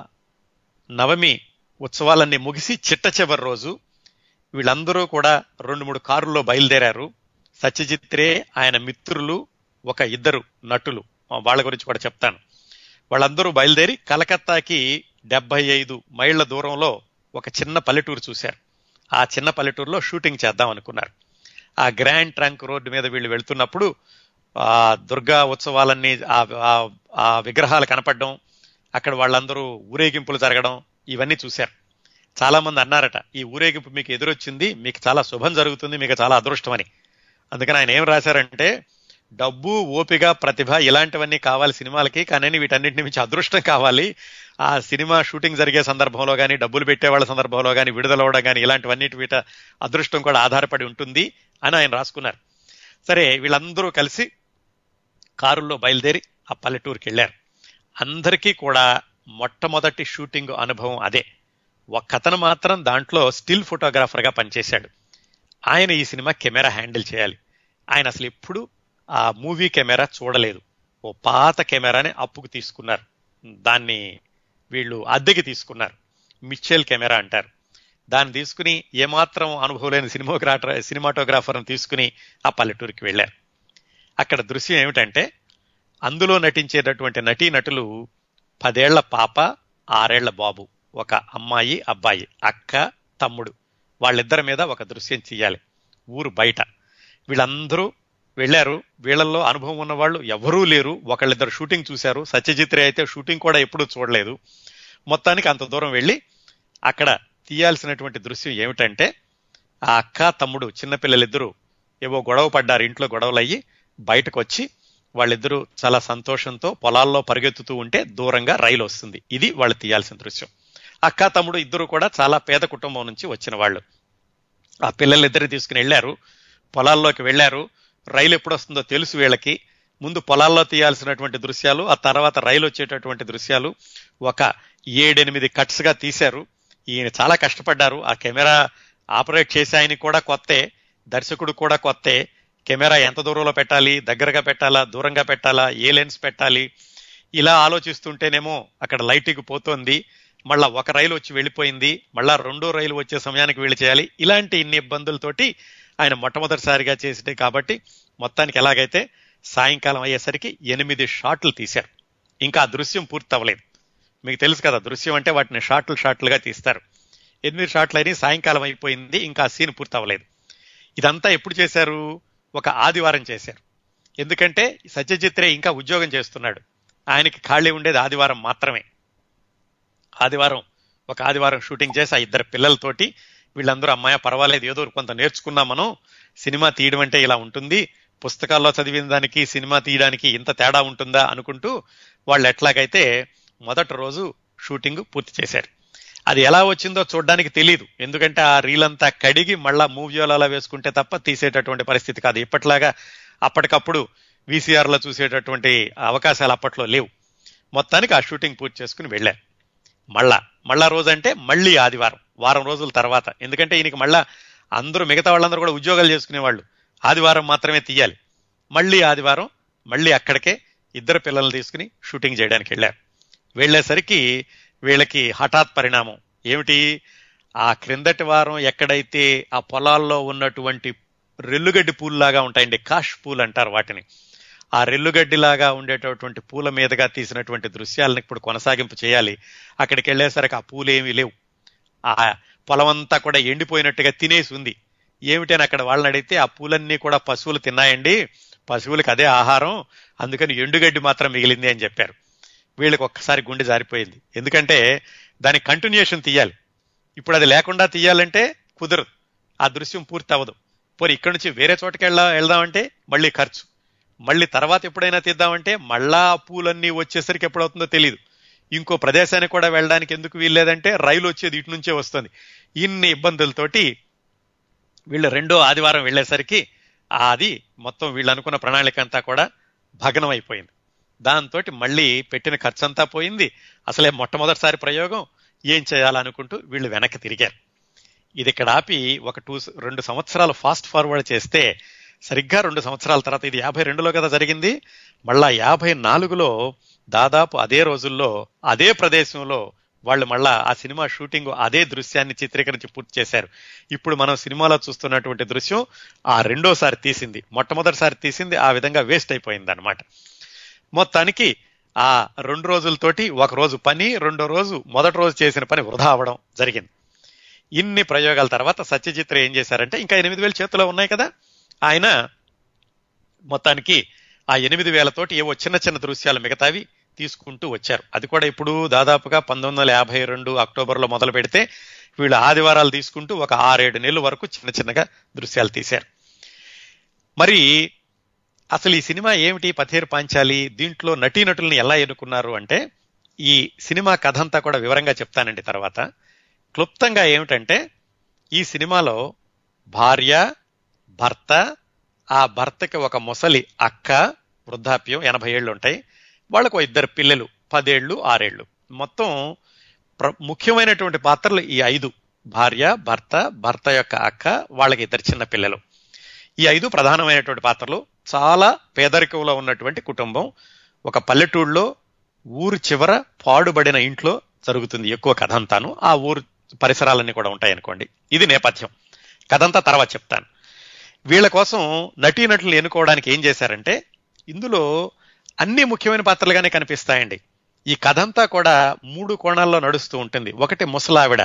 నవమి ఉత్సవాలన్నీ ముగిసి చిట్ట చివరి రోజు వీళ్ళందరూ కూడా రెండు మూడు కారుల్లో బయలుదేరారు సత్యజిత్రే ఆయన మిత్రులు ఒక ఇద్దరు నటులు వాళ్ళ గురించి కూడా చెప్తాను వాళ్ళందరూ బయలుదేరి కలకత్తాకి డెబ్బై ఐదు మైళ్ల దూరంలో ఒక చిన్న పల్లెటూరు చూశారు ఆ చిన్న పల్లెటూరులో షూటింగ్ చేద్దాం అనుకున్నారు ఆ గ్రాండ్ ట్రంక్ రోడ్డు మీద వీళ్ళు వెళ్తున్నప్పుడు ఆ దుర్గా ఉత్సవాలన్నీ ఆ విగ్రహాలు కనపడడం అక్కడ వాళ్ళందరూ ఊరేగింపులు జరగడం ఇవన్నీ చూశారు చాలా మంది అన్నారట ఈ ఊరేగింపు మీకు ఎదురొచ్చింది మీకు చాలా శుభం జరుగుతుంది మీకు చాలా అదృష్టం అని అందుకని ఆయన ఏం రాశారంటే డబ్బు ఓపిక ప్రతిభ ఇలాంటివన్నీ కావాలి సినిమాలకి కానీ వీటన్నిటిని మించి అదృష్టం కావాలి ఆ సినిమా షూటింగ్ జరిగే సందర్భంలో కానీ డబ్బులు పెట్టేవాళ్ళ సందర్భంలో కానీ విడుదలవడం కానీ ఇలాంటివన్నిటి వీట అదృష్టం కూడా ఆధారపడి ఉంటుంది అని ఆయన రాసుకున్నారు సరే వీళ్ళందరూ కలిసి కారుల్లో బయలుదేరి ఆ పల్లెటూరుకి వెళ్ళారు అందరికీ కూడా మొట్టమొదటి షూటింగ్ అనుభవం అదే ఒక్కతను మాత్రం దాంట్లో స్టిల్ ఫోటోగ్రాఫర్గా పనిచేశాడు ఆయన ఈ సినిమా కెమెరా హ్యాండిల్ చేయాలి ఆయన అసలు ఎప్పుడు ఆ మూవీ కెమెరా చూడలేదు ఓ పాత కెమెరాని అప్పుకు తీసుకున్నారు దాన్ని వీళ్ళు అద్దెకి తీసుకున్నారు మిచ్చెల్ కెమెరా అంటారు దాన్ని తీసుకుని ఏమాత్రం అనుభవం లేని సినిమోగ్రాఫర్ సినిమాటోగ్రాఫర్ని తీసుకుని ఆ పల్లెటూరుకి వెళ్ళారు అక్కడ దృశ్యం ఏమిటంటే అందులో నటించేటటువంటి నటీ నటులు పదేళ్ల పాప ఆరేళ్ల బాబు ఒక అమ్మాయి అబ్బాయి అక్క తమ్ముడు వాళ్ళిద్దరి మీద ఒక దృశ్యం చెయ్యాలి ఊరు బయట వీళ్ళందరూ వెళ్ళారు వీళ్ళల్లో అనుభవం ఉన్న వాళ్ళు ఎవరూ లేరు ఒకళ్ళిద్దరు షూటింగ్ చూశారు సత్యజిత్ రే అయితే షూటింగ్ కూడా ఎప్పుడూ చూడలేదు మొత్తానికి అంత దూరం వెళ్ళి అక్కడ తీయాల్సినటువంటి దృశ్యం ఏమిటంటే ఆ అక్క తమ్ముడు చిన్నపిల్లలిద్దరూ ఏవో గొడవ పడ్డారు ఇంట్లో గొడవలు అయ్యి బయటకు వచ్చి వాళ్ళిద్దరూ చాలా సంతోషంతో పొలాల్లో పరిగెత్తుతూ ఉంటే దూరంగా రైలు వస్తుంది ఇది వాళ్ళు తీయాల్సిన దృశ్యం అక్క తమ్ముడు ఇద్దరు కూడా చాలా పేద కుటుంబం నుంచి వచ్చిన వాళ్ళు ఆ పిల్లలిద్దరు తీసుకుని వెళ్ళారు పొలాల్లోకి వెళ్ళారు రైలు ఎప్పుడు వస్తుందో తెలుసు వీళ్ళకి ముందు పొలాల్లో తీయాల్సినటువంటి దృశ్యాలు ఆ తర్వాత రైలు వచ్చేటటువంటి దృశ్యాలు ఒక ఏడెనిమిది కట్స్ గా తీశారు ఈయన చాలా కష్టపడ్డారు ఆ కెమెరా ఆపరేట్ చేసే ఆయన కూడా కొత్తే దర్శకుడు కూడా కొత్తే కెమెరా ఎంత దూరంలో పెట్టాలి దగ్గరగా పెట్టాలా దూరంగా పెట్టాలా ఏ లెన్స్ పెట్టాలి ఇలా ఆలోచిస్తుంటేనేమో అక్కడ లైటింగ్ పోతోంది మళ్ళా ఒక రైలు వచ్చి వెళ్ళిపోయింది మళ్ళా రెండో రైలు వచ్చే సమయానికి వీళ్ళు చేయాలి ఇలాంటి ఇన్ని ఇబ్బందులతోటి ఆయన మొట్టమొదటిసారిగా చేసిటే కాబట్టి మొత్తానికి ఎలాగైతే సాయంకాలం అయ్యేసరికి ఎనిమిది షాట్లు తీశారు ఇంకా ఆ దృశ్యం పూర్తి అవ్వలేదు మీకు తెలుసు కదా దృశ్యం అంటే వాటిని షాట్లు షాట్లుగా తీస్తారు ఎనిమిది షాట్లు అయినాయి సాయంకాలం అయిపోయింది ఇంకా ఆ సీన్ పూర్తి అవ్వలేదు ఇదంతా ఎప్పుడు చేశారు ఒక ఆదివారం చేశారు ఎందుకంటే సత్యజిత్ రే ఇంకా ఉద్యోగం చేస్తున్నాడు ఆయనకి ఖాళీ ఉండేది ఆదివారం మాత్రమే ఆదివారం ఒక ఆదివారం షూటింగ్ చేసి ఆ ఇద్దరు పిల్లలతోటి వీళ్ళందరూ అమ్మాయ పర్వాలేదు ఏదో కొంత నేర్చుకున్నాం మనం సినిమా తీయడం అంటే ఇలా ఉంటుంది పుస్తకాల్లో చదివిన దానికి సినిమా తీయడానికి ఇంత తేడా ఉంటుందా అనుకుంటూ వాళ్ళు ఎట్లాగైతే మొదటి రోజు షూటింగ్ పూర్తి చేశారు అది ఎలా వచ్చిందో చూడడానికి తెలియదు ఎందుకంటే ఆ రీల్ అంతా కడిగి మళ్ళా మూవీలో వేసుకుంటే తప్ప తీసేటటువంటి పరిస్థితి కాదు ఇప్పట్లాగా అప్పటికప్పుడు వీసీఆర్ లో చూసేటటువంటి అవకాశాలు అప్పట్లో లేవు మొత్తానికి ఆ షూటింగ్ పూర్తి చేసుకుని వెళ్ళారు మళ్ళా మళ్ళా రోజు అంటే మళ్ళీ ఆదివారం వారం రోజుల తర్వాత ఎందుకంటే ఈయనకి మళ్ళా అందరూ మిగతా వాళ్ళందరూ కూడా ఉద్యోగాలు చేసుకునేవాళ్ళు ఆదివారం మాత్రమే తీయాలి మళ్ళీ ఆదివారం మళ్ళీ అక్కడికే ఇద్దరు పిల్లల్ని తీసుకుని షూటింగ్ చేయడానికి వెళ్ళారు వెళ్ళేసరికి వీళ్ళకి హఠాత్ పరిణామం ఏమిటి ఆ క్రిందటి వారం ఎక్కడైతే ఆ పొలాల్లో ఉన్నటువంటి రెల్లుగడ్డి పూల్లాగా ఉంటాయండి కాష్ పూల్ అంటారు వాటిని ఆ రెల్లుగడ్డిలాగా ఉండేటటువంటి పూల మీదుగా తీసినటువంటి దృశ్యాలను ఇప్పుడు కొనసాగింపు చేయాలి అక్కడికి వెళ్ళేసరికి ఆ పూలు ఏమీ లేవు ఆ పొలం అంతా కూడా ఎండిపోయినట్టుగా తినేసి ఉంది ఏమిటని అక్కడ వాళ్ళని అడిగితే ఆ పూలన్నీ కూడా పశువులు తిన్నాయండి పశువులకు అదే ఆహారం అందుకని ఎండుగడ్డి మాత్రం మిగిలింది అని చెప్పారు వీళ్ళకి ఒక్కసారి గుండె జారిపోయింది ఎందుకంటే దాని కంటిన్యూషన్ తీయాలి ఇప్పుడు అది లేకుండా తీయాలంటే కుదరదు ఆ దృశ్యం పూర్తి అవ్వదు పోనీ ఇక్కడి నుంచి వేరే చోటకి వెళ్ళా వెళ్దామంటే మళ్ళీ ఖర్చు మళ్ళీ తర్వాత ఎప్పుడైనా తీద్దామంటే మళ్ళా ఆ పూలన్నీ వచ్చేసరికి ఎప్పుడవుతుందో తెలియదు ఇంకో ప్రదేశానికి కూడా వెళ్ళడానికి ఎందుకు వీల్లేదంటే రైలు వచ్చేది ఇటు నుంచే వస్తుంది ఇన్ని ఇబ్బందులతోటి వీళ్ళు రెండో ఆదివారం వెళ్ళేసరికి అది మొత్తం వీళ్ళు అనుకున్న ప్రణాళిక అంతా కూడా భగ్నం అయిపోయింది దాంతో మళ్ళీ పెట్టిన ఖర్చంతా పోయింది అసలే మొట్టమొదటిసారి ప్రయోగం ఏం చేయాలనుకుంటూ వీళ్ళు వెనక్కి తిరిగారు ఇది ఇక్కడ ఆపి ఒక టూ రెండు సంవత్సరాలు ఫాస్ట్ ఫార్వర్డ్ చేస్తే సరిగ్గా రెండు సంవత్సరాల తర్వాత ఇది యాభై రెండులో కదా జరిగింది మళ్ళా యాభై నాలుగులో దాదాపు అదే రోజుల్లో అదే ప్రదేశంలో వాళ్ళు మళ్ళా ఆ సినిమా షూటింగ్ అదే దృశ్యాన్ని చిత్రీకరించి పూర్తి చేశారు ఇప్పుడు మనం సినిమాలో చూస్తున్నటువంటి దృశ్యం ఆ రెండోసారి తీసింది మొట్టమొదటిసారి తీసింది ఆ విధంగా వేస్ట్ అయిపోయింది అనమాట మొత్తానికి ఆ రెండు రోజులతోటి ఒక రోజు పని రెండో రోజు మొదటి రోజు చేసిన పని వృధా అవ్వడం జరిగింది ఇన్ని ప్రయోగాల తర్వాత సత్యజిత్ర ఏం చేశారంటే ఇంకా ఎనిమిది వేలు చేతిలో ఉన్నాయి కదా ఆయన మొత్తానికి ఆ ఎనిమిది వేలతోటి ఏవో చిన్న చిన్న దృశ్యాలు మిగతావి తీసుకుంటూ వచ్చారు అది కూడా ఇప్పుడు దాదాపుగా పంతొమ్మిది వందల యాభై రెండు అక్టోబర్లో మొదలు పెడితే వీళ్ళు ఆదివారాలు తీసుకుంటూ ఒక ఆరేడు నెలల వరకు చిన్న చిన్నగా దృశ్యాలు తీశారు మరి అసలు ఈ సినిమా ఏమిటి పథేర్ పాంచాలి దీంట్లో నటీనటుల్ని ఎలా ఎన్నుకున్నారు అంటే ఈ సినిమా కథ అంతా కూడా వివరంగా చెప్తానండి తర్వాత క్లుప్తంగా ఏమిటంటే ఈ సినిమాలో భార్య భర్త ఆ భర్తకి ఒక ముసలి అక్క వృద్ధాప్యం ఎనభై ఏళ్ళు ఉంటాయి వాళ్ళకు ఇద్దరు పిల్లలు పదేళ్లు ఆరేళ్లు మొత్తం ముఖ్యమైనటువంటి పాత్రలు ఈ ఐదు భార్య భర్త భర్త యొక్క అక్క వాళ్ళకి ఇద్దరు చిన్న పిల్లలు ఈ ఐదు ప్రధానమైనటువంటి పాత్రలు చాలా పేదరికంలో ఉన్నటువంటి కుటుంబం ఒక పల్లెటూళ్ళలో ఊరు చివర పాడుబడిన ఇంట్లో జరుగుతుంది ఎక్కువ కథ అంతాను ఆ ఊరు పరిసరాలన్నీ కూడా ఉంటాయి అనుకోండి ఇది నేపథ్యం కథంతా తర్వాత చెప్తాను వీళ్ళ కోసం నటీనటులు ఎన్నుకోవడానికి ఏం చేశారంటే ఇందులో అన్ని ముఖ్యమైన పాత్రలుగానే కనిపిస్తాయండి ఈ కథంతా కూడా మూడు కోణాల్లో నడుస్తూ ఉంటుంది ఒకటి ముసలావిడ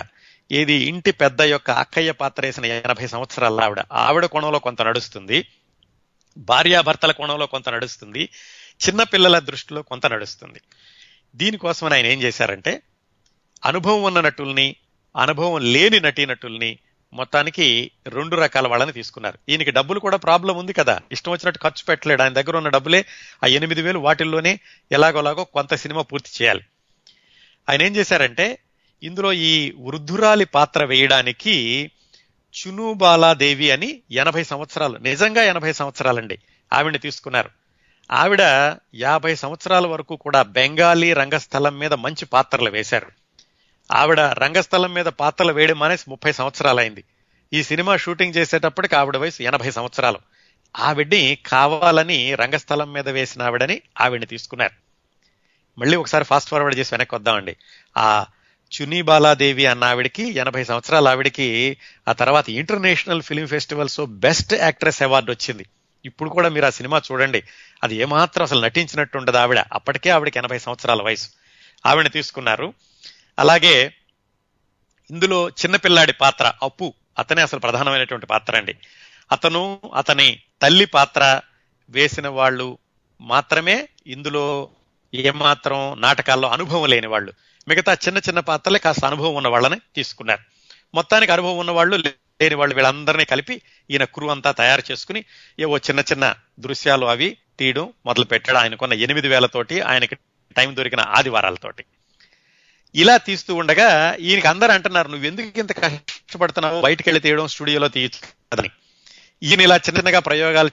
ఏది ఇంటి పెద్ద యొక్క అక్కయ్య పాత్ర వేసిన ఎనభై సంవత్సరాల ఆవిడ ఆవిడ కోణంలో కొంత నడుస్తుంది భార్యాభర్తల కోణంలో కొంత నడుస్తుంది చిన్న పిల్లల దృష్టిలో కొంత నడుస్తుంది దీనికోసం ఆయన ఏం చేశారంటే అనుభవం ఉన్న నటుల్ని అనుభవం లేని నటీనటుల్ని మొత్తానికి రెండు రకాల వాళ్ళని తీసుకున్నారు ఈయనకి డబ్బులు కూడా ప్రాబ్లం ఉంది కదా ఇష్టం వచ్చినట్టు ఖర్చు పెట్టలేడు ఆయన దగ్గర ఉన్న డబ్బులే ఆ ఎనిమిది వేలు వాటిల్లోనే ఎలాగోలాగో కొంత సినిమా పూర్తి చేయాలి ఆయన ఏం చేశారంటే ఇందులో ఈ వృద్ధురాలి పాత్ర వేయడానికి చునుబాలాదేవి అని ఎనభై సంవత్సరాలు నిజంగా ఎనభై సంవత్సరాలండి ఆవిడని తీసుకున్నారు ఆవిడ యాభై సంవత్సరాల వరకు కూడా బెంగాలీ రంగస్థలం మీద మంచి పాత్రలు వేశారు ఆవిడ రంగస్థలం మీద పాత్రలు వేయడం మానేసి ముప్పై సంవత్సరాలైంది ఈ సినిమా షూటింగ్ చేసేటప్పటికి ఆవిడ వయసు ఎనభై సంవత్సరాలు ఆవిడ్ని కావాలని రంగస్థలం మీద వేసిన ఆవిడని ఆవిడ్ని తీసుకున్నారు మళ్ళీ ఒకసారి ఫాస్ట్ ఫార్వర్డ్ చేసి వెనక్కి వద్దామండి ఆ చునీ బాలాదేవి అన్న ఆవిడకి ఎనభై సంవత్సరాల ఆవిడకి ఆ తర్వాత international film festivals best actress award వచ్చింది ఇప్పుడు కూడా మీరు ఆ సినిమా చూడండి అది ఏమాత్రం అసలు నటించినట్టు ఉండదు ఆవిడ అప్పటికే ఆవిడకి ఎనభై సంవత్సరాల వయసు ఆవిడని తీసుకున్నారు అలాగే ఇందులో చిన్నపిల్లాడి పాత్ర అప్పు అతనే అసలు ప్రధానమైనటువంటి పాత్ర అండి అతను అతని తల్లి పాత్ర వేసిన వాళ్ళు మాత్రమే ఇందులో ఏమాత్రం నాటకాల్లో అనుభవం లేని వాళ్ళు మిగతా చిన్న చిన్న పాత్రలే కాస్త అనుభవం ఉన్న వాళ్ళని తీసుకున్నారు మొత్తానికి అనుభవం ఉన్న వాళ్ళు లేని వాళ్ళు వీళ్ళందరినీ కలిపి ఈయన క్రూ అంతా తయారు చేసుకుని ఏవో చిన్న చిన్న దృశ్యాలు అవి తీయడం మొదలు పెట్టాడు ఆయనకున్న ఎనిమిది వేలతోటి ఆయనకి టైం దొరికిన ఆదివారాలతోటి ఇలా తీస్తూ ఉండగా ఈయనకి అందరూ అంటున్నారు నువ్వు ఎందుకు ఇంత కష్టపడుతున్నావు బయటికి వెళ్ళి తీయడం స్టూడియోలో తీయచ్చు కదని ఈయన ఇలా చిన్న చిన్నగా ప్రయోగాలు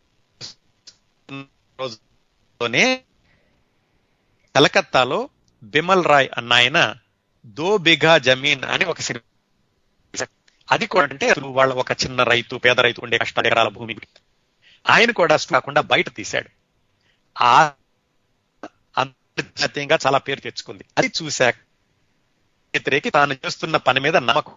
రోజులోనే కలకత్తాలో బిమల్ రాయ్ అన్న ఆయన దో బిఘా జమీన్ అని ఒక సినిమా అది కూడా అంటే వాళ్ళ ఒక చిన్న రైతు పేద రైతు ఉండే కష్టాలు ఎకరాల భూమి ఆయన కూడా కాకుండా బయట తీశాడు ఆ అంతర్జాతీయంగా చాలా పేరు తెచ్చుకుంది అది చూశాక వ్యతిరేకి తాను చేస్తున్న పని మీద నమ్మకం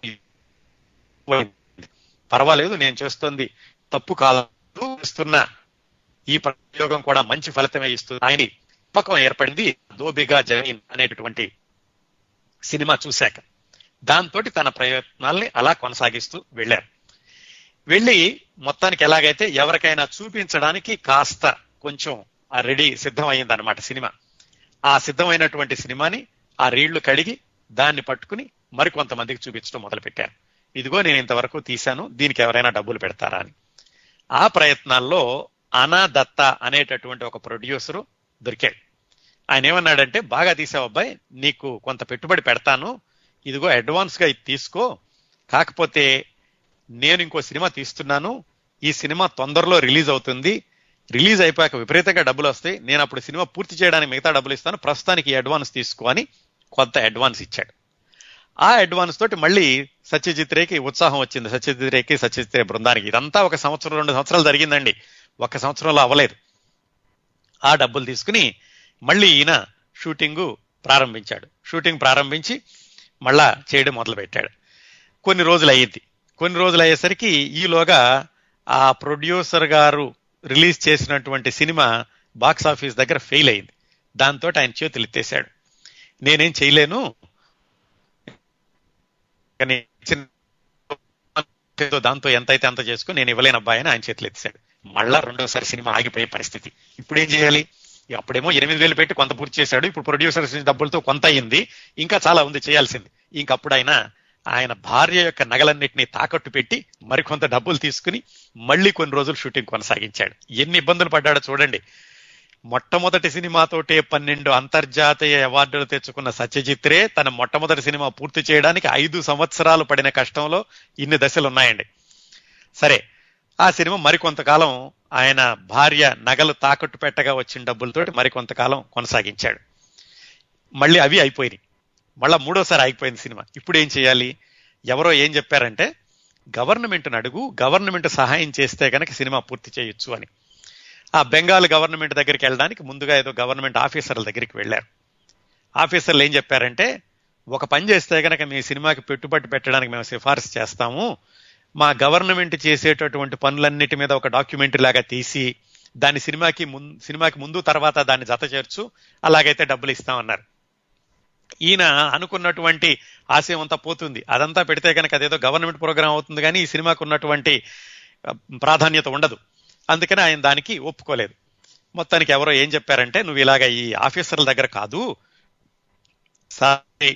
పర్వాలేదు నేను చేస్తుంది తప్పు కాదు చేస్తున్న ఈ ప్రయోగం కూడా మంచి ఫలితమే ఇస్తుంది ఆయన నమ్మకం ఏర్పడింది దోబిగా జమీన్ అనేటటువంటి సినిమా చూశాక దాంతో తన ప్రయత్నాల్ని అలా కొనసాగిస్తూ వెళ్ళారు వెళ్ళి మొత్తానికి ఎలాగైతే ఎవరికైనా చూపించడానికి కాస్త కొంచెం ఆ రెడీ సిద్ధమైంది అనమాట సినిమా ఆ సిద్ధమైనటువంటి సినిమాని ఆ రీళ్లు కడిగి దాన్ని పట్టుకుని మరికొంతమందికి చూపించడం మొదలుపెట్టారు ఇదిగో నేను ఇంతవరకు తీశాను దీనికి ఎవరైనా డబ్బులు పెడతారా అని ఆ ప్రయత్నాల్లో అనా దత్త అనేటటువంటి ఒక ప్రొడ్యూసరు దొరికాడు ఆయన ఏమన్నాడంటే బాగా తీసావు అబ్బాయి నీకు కొంత పెట్టుబడి పెడతాను ఇదిగో అడ్వాన్స్ గా ఇది తీసుకో కాకపోతే నేను ఇంకో సినిమా తీస్తున్నాను ఈ సినిమా తొందరలో రిలీజ్ అవుతుంది రిలీజ్ అయిపోయాక విపరీతంగా డబ్బులు వస్తాయి నేను అప్పుడు సినిమా పూర్తి చేయడానికి మిగతా డబ్బులు ఇస్తాను ప్రస్తుతానికి ఈ అడ్వాన్స్ తీసుకో అని కొంత అడ్వాన్స్ ఇచ్చాడు ఆ అడ్వాన్స్ తోటి మళ్ళీ సత్యజిత్ రేకి ఉత్సాహం వచ్చింది సత్యజిత్ రేకి సత్యజిత్ రే బృందానికి ఇదంతా ఒక సంవత్సరం రెండు సంవత్సరాలు జరిగిందండి ఒక సంవత్సరంలో అవ్వలేదు ఆ డబ్బులు తీసుకుని మళ్ళీ ఈయన షూటింగ్ ప్రారంభించాడు షూటింగ్ ప్రారంభించి మళ్ళా చేయడం మొదలు పెట్టాడు కొన్ని రోజులు అయ్యింది కొన్ని రోజులు అయ్యేసరికి ఈలోగా ఆ ప్రొడ్యూసర్ గారు రిలీజ్ చేసినటువంటి సినిమా బాక్స్ ఆఫీస్ దగ్గర ఫెయిల్ అయింది దాంతో ఆయన చేతులు ఎత్తేసాడు నేనేం చేయలేను కానీ దాంతో ఎంత అయితే అంత చేసుకుని నేను ఇవ్వలేను అబ్బాయి అని ఆయన చేతులు ఎత్తేసాడు మళ్ళా రెండోసారి సినిమా ఆగిపోయే పరిస్థితి ఇప్పుడు ఏం చేయాలి అప్పుడేమో ఎనిమిది వేలు పెట్టి కొంత పూర్తి చేశాడు ఇప్పుడు ప్రొడ్యూసర్స్ డబ్బులతో కొంత అయింది ఇంకా చాలా ఉంది చేయాల్సింది ఇంకప్పుడు ఆయన ఆయన భార్య యొక్క నగలన్నింటినీ తాకట్టు పెట్టి మరికొంత డబ్బులు తీసుకుని మళ్ళీ కొన్ని రోజులు షూటింగ్ కొనసాగించాడు ఎన్ని ఇబ్బందులు పడ్డాడో చూడండి మొట్టమొదటి సినిమాతోటే పన్నెండు అంతర్జాతీయ అవార్డులు తెచ్చుకున్న సత్యజిత్రే తన మొట్టమొదటి సినిమా పూర్తి చేయడానికి ఐదు సంవత్సరాలు పడిన కష్టంలో ఇన్ని దశలు ఉన్నాయండి సరే ఆ సినిమా మరికొంతకాలం ఆయన భార్య నగలు తాకట్టు పెట్టగా వచ్చిన డబ్బులతోటి మరికొంతకాలం కొనసాగించాడు మళ్ళీ అవి అయిపోయినాయి మళ్ళా మూడోసారి ఆగిపోయింది సినిమా ఇప్పుడు ఏం చేయాలి ఎవరో ఏం చెప్పారంటే గవర్నమెంట్ని అడుగు గవర్నమెంట్ సహాయం చేస్తే కనుక సినిమా పూర్తి చేయొచ్చు అని ఆ బెంగాల్ గవర్నమెంట్ దగ్గరికి వెళ్ళడానికి ముందుగా ఏదో గవర్నమెంట్ ఆఫీసర్ల దగ్గరికి వెళ్ళారు ఆఫీసర్లు ఏం చెప్పారంటే ఒక పని చేస్తే కనుక మీ సినిమాకి పెట్టుబడి పెట్టడానికి మేము సిఫారసు చేస్తాము మా గవర్నమెంట్ చేసేటటువంటి పనులన్నిటి మీద ఒక డాక్యుమెంటరీ లాగా తీసి దాని సినిమాకి ముందు సినిమాకి ముందు తర్వాత దాన్ని జత చేర్చు అలాగైతే డబ్బులు ఇస్తామన్నారు ఈయన అనుకున్నటువంటి ఆశయం అంతా పోతుంది అదంతా పెడితే కనుక అదేదో గవర్నమెంట్ ప్రోగ్రామ్ అవుతుంది కానీ ఈ సినిమాకు ఉన్నటువంటి ఆ, ప్రాధాన్యత ఉండదు అందుకని ఆయన దానికి ఒప్పుకోలేదు మొత్తానికి ఎవరో ఏం చెప్పారంటే నువ్వు ఇలాగ ఈ ఆఫీసర్ల దగ్గర కాదు సారి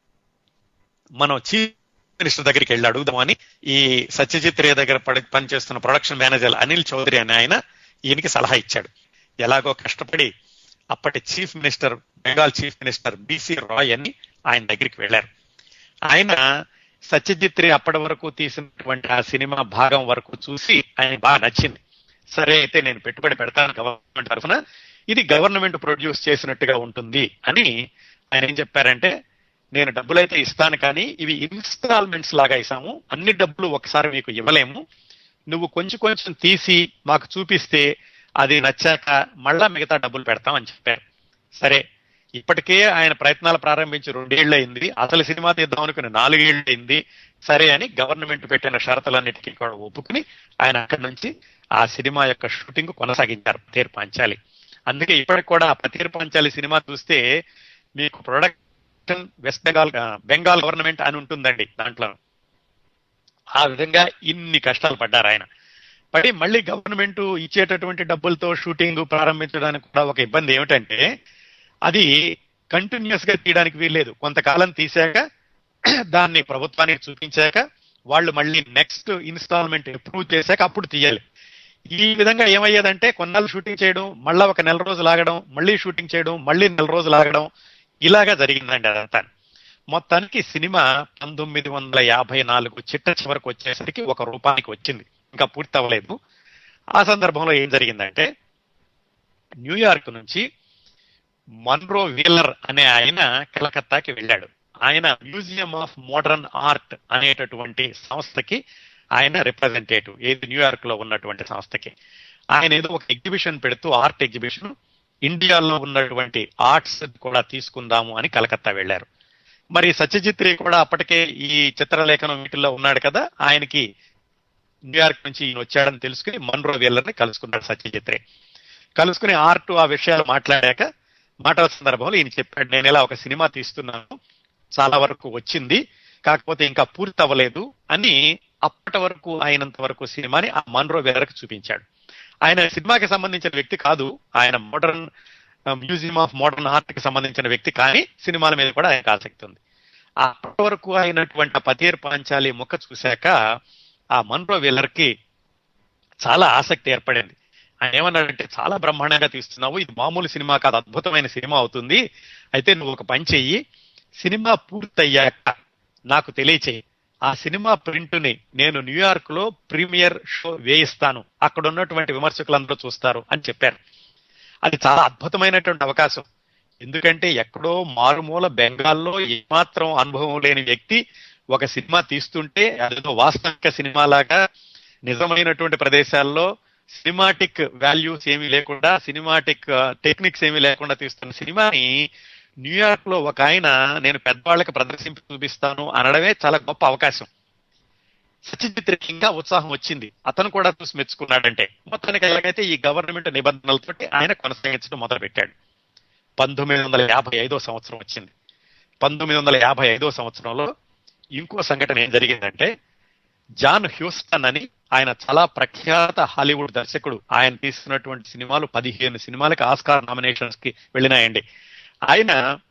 మనం చీఫ్ మినిస్టర్ దగ్గరికి వెళ్ళి అడుగుదామని ఈ సత్యజిత్ రే దగ్గర పడి- పనిచేస్తున్న ప్రొడక్షన్ మేనేజర్ అనిల్ చౌదరి అనే ఆయన ఈయనకి సలహా ఇచ్చాడు ఎలాగో కష్టపడి అప్పటి chief minister Bengal chief minister B C Roy అని ఆయన దగ్గరికి వెళ్ళారు ఆయన సత్యజిత్ రే అప్పటి వరకు తీసినటువంటి ఆ సినిమా భాగం వరకు చూసి ఆయన బాగా నచ్చింది సరే అయితే నేను పెట్టుబడి పెడతాను గవర్నమెంట్ తరఫున ఇది గవర్నమెంట్ ప్రొడ్యూస్ చేసినట్టుగా ఉంటుంది అని ఆయన ఏం చెప్పారంటే నేను డబ్బులు అయితే ఇస్తాను కానీ ఇవి ఇన్స్టాల్మెంట్స్ లాగా ఇస్తాము అన్ని డబ్బులు ఒకసారి మీకు ఇవ్వలేము నువ్వు కొంచెం కొంచెం తీసి మాకు చూపిస్తే అది నచ్చాక మళ్ళా మిగతా డబ్బులు పెడతాం అని చెప్పారు సరే ఇప్పటికే ఆయన ప్రయత్నాలు ప్రారంభించి రెండేళ్లు అయింది అసలు సినిమా తీద్దాం అనుకుని నాలుగేళ్లు అయింది సరే అని గవర్నమెంట్ పెట్టిన షరతులన్నిటికీ కూడా ఒప్పుకుని ఆయన అక్కడి నుంచి ఆ సినిమా యొక్క షూటింగ్ కొనసాగించారు పతేరు పాంచాలి అందుకే ఇప్పటికి కూడా ఆ పతేరు పాంచాలి సినిమా చూస్తే మీకు ప్రొడక్షన్ వెస్ట్ బెంగాల్ ఆ, బెంగాల్ గవర్నమెంట్ అని ఉంటుందండి దాంట్లో ఆ విధంగా ఇన్ని కష్టాలు పడ్డారు ఆయన పడి మళ్ళీ గవర్నమెంట్ ఇచ్చేటటువంటి డబ్బులతో షూటింగ్ ప్రారంభించడానికి కూడా ఒక ఇబ్బంది ఏమిటంటే అది కంటిన్యూస్ గా తీయడానికి వీల్లేదు కొంతకాలం తీశాక దాన్ని ప్రభుత్వానికి చూపించాక వాళ్ళు మళ్ళీ నెక్స్ట్ ఇన్స్టాల్మెంట్ అప్రూవ్ చేశాక అప్పుడు తీయాలి ఈ విధంగా ఏమయ్యేదంటే కొన్నాళ్ళు షూటింగ్ చేయడం మళ్ళా ఒక నెల రోజులు ఆగడం మళ్ళీ షూటింగ్ చేయడం మళ్ళీ నెల రోజులు ఆగడం ఇలాగా జరిగిందండి అదంతా మొత్తానికి సినిమా పంతొమ్మిది వందల యాభై నాలుగు చిట్ట చివరకు వచ్చేసరికి ఒక రూపానికి వచ్చింది ఇంకా పూర్తి అవ్వలేదు ఆ సందర్భంలో ఏం జరిగిందంటే న్యూయార్క్ నుంచి మన్రో వీలర్ అనే ఆయన కలకత్తాకి వెళ్ళాడు ఆయన మ్యూజియం ఆఫ్ మోడర్న్ ఆర్ట్ అనేటటువంటి సంస్థకి ఆయన రిప్రజెంటేటివ్ ఏది న్యూయార్క్ లో ఉన్నటువంటి సంస్థకి ఆయన ఏదో ఒక ఎగ్జిబిషన్ పెడుతూ ఆర్ట్ ఎగ్జిబిషన్ ఇండియాలో ఉన్నటువంటి ఆర్ట్స్ కూడా తీసుకుందాము అని కలకత్తా వెళ్ళారు మరి సత్యజిత్ రే కూడా అప్పటికే ఈ చిత్రలేఖనం వీటిల్లో ఉన్నాడు కదా ఆయనకి న్యూయార్క్ నుంచి ఈయన వచ్చాడని తెలుసుకుని మన్రో వీలర్ని కలుసుకున్నాడు సత్యజిత్ రే కలుసుకుని ఆర్ట్ ఆ విషయాలు మాట్లాడాక మాటల సందర్భంలో ఈయన చెప్పాడు నేను ఇలా ఒక సినిమా తీస్తున్నాను చాలా వరకు వచ్చింది కాకపోతే ఇంకా పూర్తి అవ్వలేదు అని అప్పటి వరకు అయినంత వరకు సినిమాని ఆ మన్రో వీలర్కి చూపించాడు ఆయన సినిమాకి సంబంధించిన వ్యక్తి కాదు ఆయన modern museum of modern art కి సంబంధించిన వ్యక్తి కానీ సినిమాల మీద కూడా ఆయనకు ఆసక్తి ఉంది అప్పటి వరకు అయినటువంటి ఆ పతీర్ పాంచాలి ముఖ చూశాక ఆ మన్రో వీలర్ కి చాలా ఆసక్తి ఏర్పడింది ఆయన ఏమన్నాడంటే చాలా బ్రహ్మాండంగా తీస్తున్నావు ఇది మామూలు సినిమా కాదు అద్భుతమైన సినిమా అవుతుంది అయితే నువ్వు ఒక పని చెయ్యి సినిమా పూర్తయ్యాక నాకు తెలియచేయి ఆ సినిమా ప్రింట్ ని నేను న్యూయార్క్ లో ప్రీమియర్ షో వేయిస్తాను అక్కడ ఉన్నటువంటి విమర్శకులందరూ చూస్తారు అని చెప్పారు అది చాలా అద్భుతమైనటువంటి అవకాశం ఎందుకంటే ఎక్కడో మారుమూల బెంగాల్లో ఏమాత్రం అనుభవం లేని వ్యక్తి ఒక సినిమా తీస్తుంటే అదేదో వాస్తవిక సినిమా లాగా నిజమైనటువంటి ప్రదేశాల్లో సినిమాటిక్ వాల్యూస్ ఏమీ లేకుండా సినిమాటిక్ టెక్నిక్స్ ఏమీ లేకుండా తీస్తున్న సినిమాని న్యూయార్క్ లో ఒక ఆయన నేను పెద్దవాళ్ళకి ప్రదర్శించి చూపిస్తాను అనడమే చాలా గొప్ప అవకాశం సత్యజిత్కి ఇంకా ఉత్సాహం వచ్చింది అతను కూడా చూసి మెచ్చుకున్నాడంటే మొత్తానికి ఎలాగైతే ఈ గవర్నమెంట్ నిబంధనలతోటి ఆయన కొనసాగించడం మొదలు పెట్టాడు పంతొమ్మిది వందల యాభై ఐదో సంవత్సరం వచ్చింది పంతొమ్మిది వందల యాభై ఐదో సంవత్సరంలో ఇంకో సంఘటన ఏం జరిగిందంటే జాన్ హ్యూస్టన్ అని ఆయన చాలా ప్రఖ్యాత హాలీవుడ్ దర్శకుడు ఆయన తీస్తున్నటువంటి సినిమాలు పదిహేను సినిమాలకి ఆస్కార్ నామినేషన్స్ కి వెళ్ళినాయండి ఆయన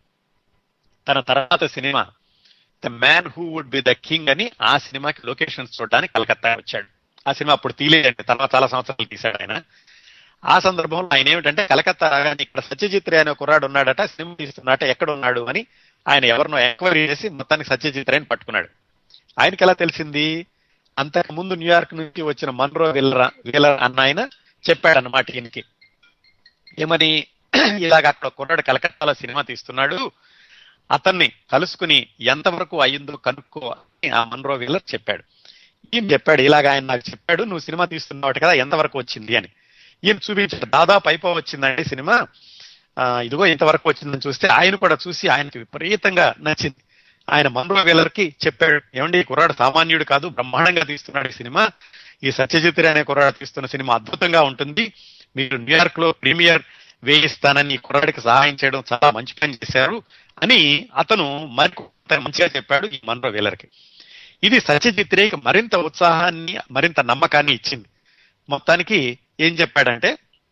తన తర్వాత సినిమా the man who would be the king అని ఆ సినిమాకి లొకేషన్స్ చూడడానికి కలకత్తా వచ్చాడు ఆ సినిమా అప్పుడు తీలేదండి తర్వాత చాలా సంవత్సరాలు తీశాడు ఆయన ఆ సందర్భంలో ఆయన ఏమిటంటే కలకత్తా రాగానే ఇక్కడ సత్యజిత్ రే అనే కుర్రాడు ఉన్నాడట సినిమా తీస్తున్నట ఎక్కడ ఉన్నాడు అని ఆయన ఎవరినో ఎంక్వైరీ చేసి మొత్తానికి సత్యజిత్ రేని పట్టుకున్నాడు ఆయనకి ఎలా తెలిసింది అంతకు ముందు న్యూయార్క్ నుంచి వచ్చిన మన్రో విల్లర్ విల్లర్ అన్న ఆయన చెప్పాడు అన్నమాట ఈయనకి ఏమని ఇలాగ అక్కడ కుర్రాడు కలకత్తాలో సినిమా తీస్తున్నాడు అతన్ని కలుసుకుని ఎంతవరకు అయ్యిందో కనుక్కో అని ఆ మన్రో విల్లర్ చెప్పాడు ఈయన చెప్పాడు ఇలాగ ఆయన నాకు చెప్పాడు నువ్వు సినిమా తీస్తున్నావు కదా ఎంతవరకు వచ్చింది అని ఈయన చూపించాడు దాదాపు అయిపో వచ్చిందండి సినిమా ఆ, ఇదిగో ఇంతవరకు వచ్చిందని చూస్తే ఆయన కూడా చూసి ఆయనకి విపరీతంగా నచ్చింది ఆయన మన్రో వీలర్ కి చెప్పాడు ఏమండి ఈ కుర్రాడు సామాన్యుడు కాదు బ్రహ్మాండంగా తీస్తున్నాడు ఈ సినిమా ఈ సత్యజిత్ రే అనే కుర్రాడు తీస్తున్న సినిమా అద్భుతంగా ఉంటుంది మీరు న్యూయార్క్ లో ప్రీమియర్ వేయిస్తానని ఈ కుర్రాడికి సహాయం చేయడం చాలా మంచి పని చేశారు అని అతను మరి మంచిగా చెప్పాడు ఈ మన్రో వీలర్కి ఇది సత్యజిత్రేకి మరింత ఉత్సాహాన్ని మరింత నమ్మకాన్ని ఇచ్చింది మొత్తానికి ఏం చెప్పాడంటే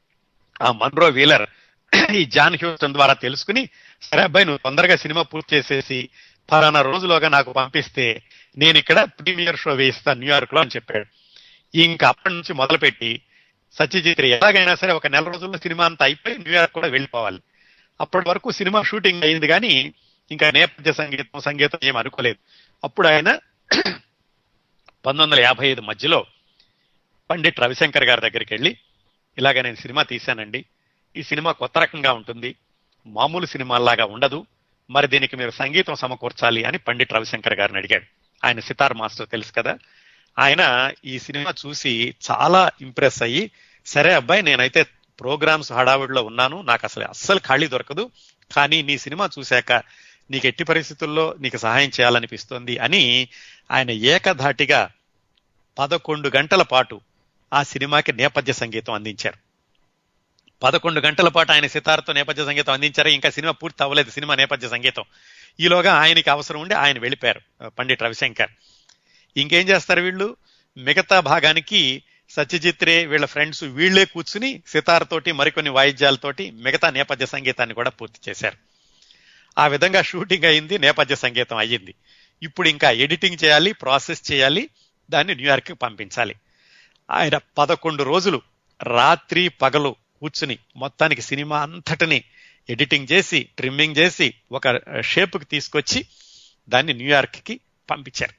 ఆ మన్రో వీలర్ ఈ జాన్ హ్యూస్టన్ ద్వారా తెలుసుకుని సరే అబ్బాయి నువ్వు తొందరగా సినిమా పూర్తి చేసేసి ఫలానా రోజులోగా నాకు పంపిస్తే నేను ఇక్కడ ప్రీమియర్ షో వేయిస్తాను న్యూయార్క్ లో అని చెప్పాడు ఇంకా అప్పటి నుంచి మొదలుపెట్టి సత్యజిత్ రే ఎలాగైనా సరే ఒక నెల రోజుల్లో సినిమా అంతా అయిపోయి న్యూయార్క్ కూడా వెళ్ళిపోవాలి అప్పటి వరకు సినిమా షూటింగ్ అయింది కానీ ఇంకా నేపథ్య సంగీతం సంగీతం ఏం అనుకోలేదు అప్పుడు ఆయన పంతొమ్మిది వందల యాభై ఐదు మధ్యలో పండిట్ రవిశంకర్ గారి దగ్గరికి వెళ్ళి ఇలాగ నేను సినిమా తీశానండి ఈ సినిమా కొత్త రకంగా ఉంటుంది మామూలు సినిమాలాగా ఉండదు మరి దీనికి మీరు సంగీతం సమకూర్చాలి అని పండిట్ రవిశంకర్ గారిని అడిగాడు ఆయన సితార్ మాస్టర్ తెలుసు కదా ఆయన ఈ సినిమా చూసి చాలా ఇంప్రెస్ అయ్యి సరే అబ్బాయి నేనైతే ప్రోగ్రామ్స్ హడావిడిలో ఉన్నాను నాకు అసలు అస్సలు ఖాళీ దొరకదు కానీ నీ సినిమా చూశాక నీకు ఎట్టి పరిస్థితుల్లో నీకు సహాయం చేయాలనిపిస్తుంది అని ఆయన ఏకధాటిగా పదకొండు గంటల పాటు ఆ సినిమాకి నేపథ్య సంగీతం అందించారు పదకొండు గంటల పాటు ఆయన సితార్తో నేపథ్య సంగీతం అందించారు ఇంకా సినిమా పూర్తి అవ్వలేదు సినిమా నేపథ్య సంగీతం ఈలోగా ఆయనకి అవసరం ఉండి ఆయన వెళ్ళిపోయారు పండిట్ రవిశంకర్ ఇంకేం చేస్తారు వీళ్ళు మిగతా భాగానికి సత్యజిత్ రే వీళ్ళ ఫ్రెండ్స్ వీళ్లే కూర్చుని సితార్ తోటి మరికొన్ని వాయిద్యాలతోటి మిగతా నేపథ్య సంగీతాన్ని కూడా పూర్తి చేశారు ఆ విధంగా షూటింగ్ అయింది నేపథ్య సంగీతం అయ్యింది ఇప్పుడు ఇంకా ఎడిటింగ్ చేయాలి ప్రాసెస్ చేయాలి దాన్ని న్యూయార్క్ పంపించాలి ఆయన పదకొండు రోజులు రాత్రి పగలు కూర్చుని మొత్తానికి సినిమా అంతటిని ఎడిటింగ్ చేసి ట్రిమ్మింగ్ చేసి ఒక షేప్కి తీసుకొచ్చి దాన్ని న్యూయార్క్కి పంపించారు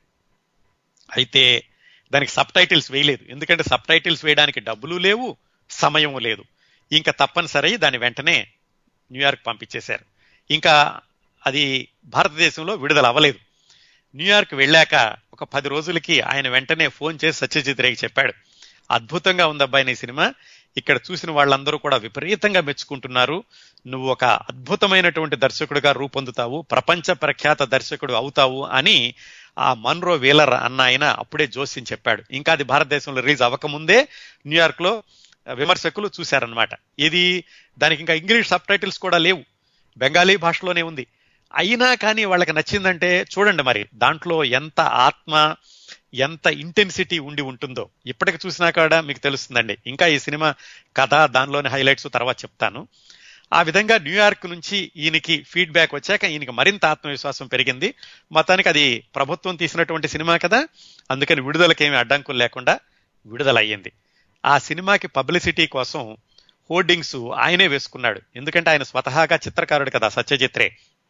అయితే దానికి సబ్ టైటిల్స్ వేయలేదు ఎందుకంటే సబ్ టైటిల్స్ వేయడానికి డబ్బులు లేవు సమయం లేదు ఇంకా తప్పనిసరి దాని వెంటనే న్యూయార్క్ పంపించేశారు ఇంకా అది భారతదేశంలో విడుదల అవ్వలేదు న్యూయార్క్ వెళ్ళాక ఒక పది రోజులకి ఆయన వెంటనే ఫోన్ చేసి సత్యజిత్ రేకి చెప్పాడు అద్భుతంగా ఉంది అబ్బాయి నీ సినిమా ఇక్కడ చూసిన వాళ్ళందరూ కూడా విపరీతంగా మెచ్చుకుంటున్నారు నువ్వు ఒక అద్భుతమైనటువంటి దర్శకుడిగా రూపొందుతావు ప్రపంచ ప్రఖ్యాత దర్శకుడు అవుతావు అని ఆ మన్రో వీలర్ అన్న ఆయన అప్పుడే జోస్యం చెప్పాడు ఇంకా అది భారతదేశంలో రిలీజ్ అవ్వకముందే న్యూయార్క్ లో విమర్శకులు చూశారనమాట ఇది దానికి ఇంకా ఇంగ్లీష్ సబ్ టైటిల్స్ కూడా లేవు బెంగాలీ భాషలోనే ఉంది అయినా కానీ వాళ్ళకి నచ్చిందంటే చూడండి మరి దాంట్లో ఎంత ఆత్మ ఎంత ఇంటెన్సిటీ ఉండి ఉంటుందో ఇప్పటికి చూసినా కూడా మీకు తెలుస్తుందండి ఇంకా ఈ సినిమా కథ దానిలోని హైలైట్స్ తర్వాత చెప్తాను ఆ విధంగా న్యూయార్క్ నుంచి ఈయనకి ఫీడ్బ్యాక్ వచ్చాక ఈయనకి మరింత ఆత్మవిశ్వాసం పెరిగింది మొత్తానికి అది ప్రభుత్వం తీసినటువంటి సినిమా కదా అందుకని విడుదలకి ఏమి అడ్డంకులు లేకుండా విడుదల అయ్యింది ఆ సినిమాకి పబ్లిసిటీ కోసం హోర్డింగ్స్ ఆయనే వేసుకున్నాడు ఎందుకంటే ఆయన స్వతహాగా చిత్రకారుడు కదా సత్యజిత్రే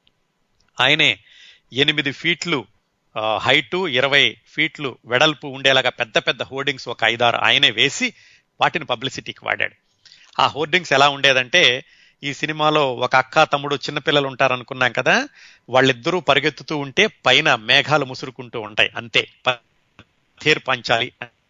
ఆయనే ఎనిమిది ఫీట్లు హైటు ఇరవై ఫీట్లు వెడల్పు ఉండేలాగా పెద్ద పెద్ద హోర్డింగ్స్ ఒక ఐదారు ఆయనే వేసి వాటిని పబ్లిసిటీకి వాడాడు ఆ హోర్డింగ్స్ ఎలా ఉండేదంటే ఈ సినిమాలో ఒక అక్క తమ్ముడు చిన్నపిల్లలు ఉంటారనుకున్నాం కదా వాళ్ళిద్దరూ పరిగెత్తుతూ ఉంటే పైన మేఘాలు ముసురుకుంటూ ఉంటాయి అంతే థేర్ పంచాలి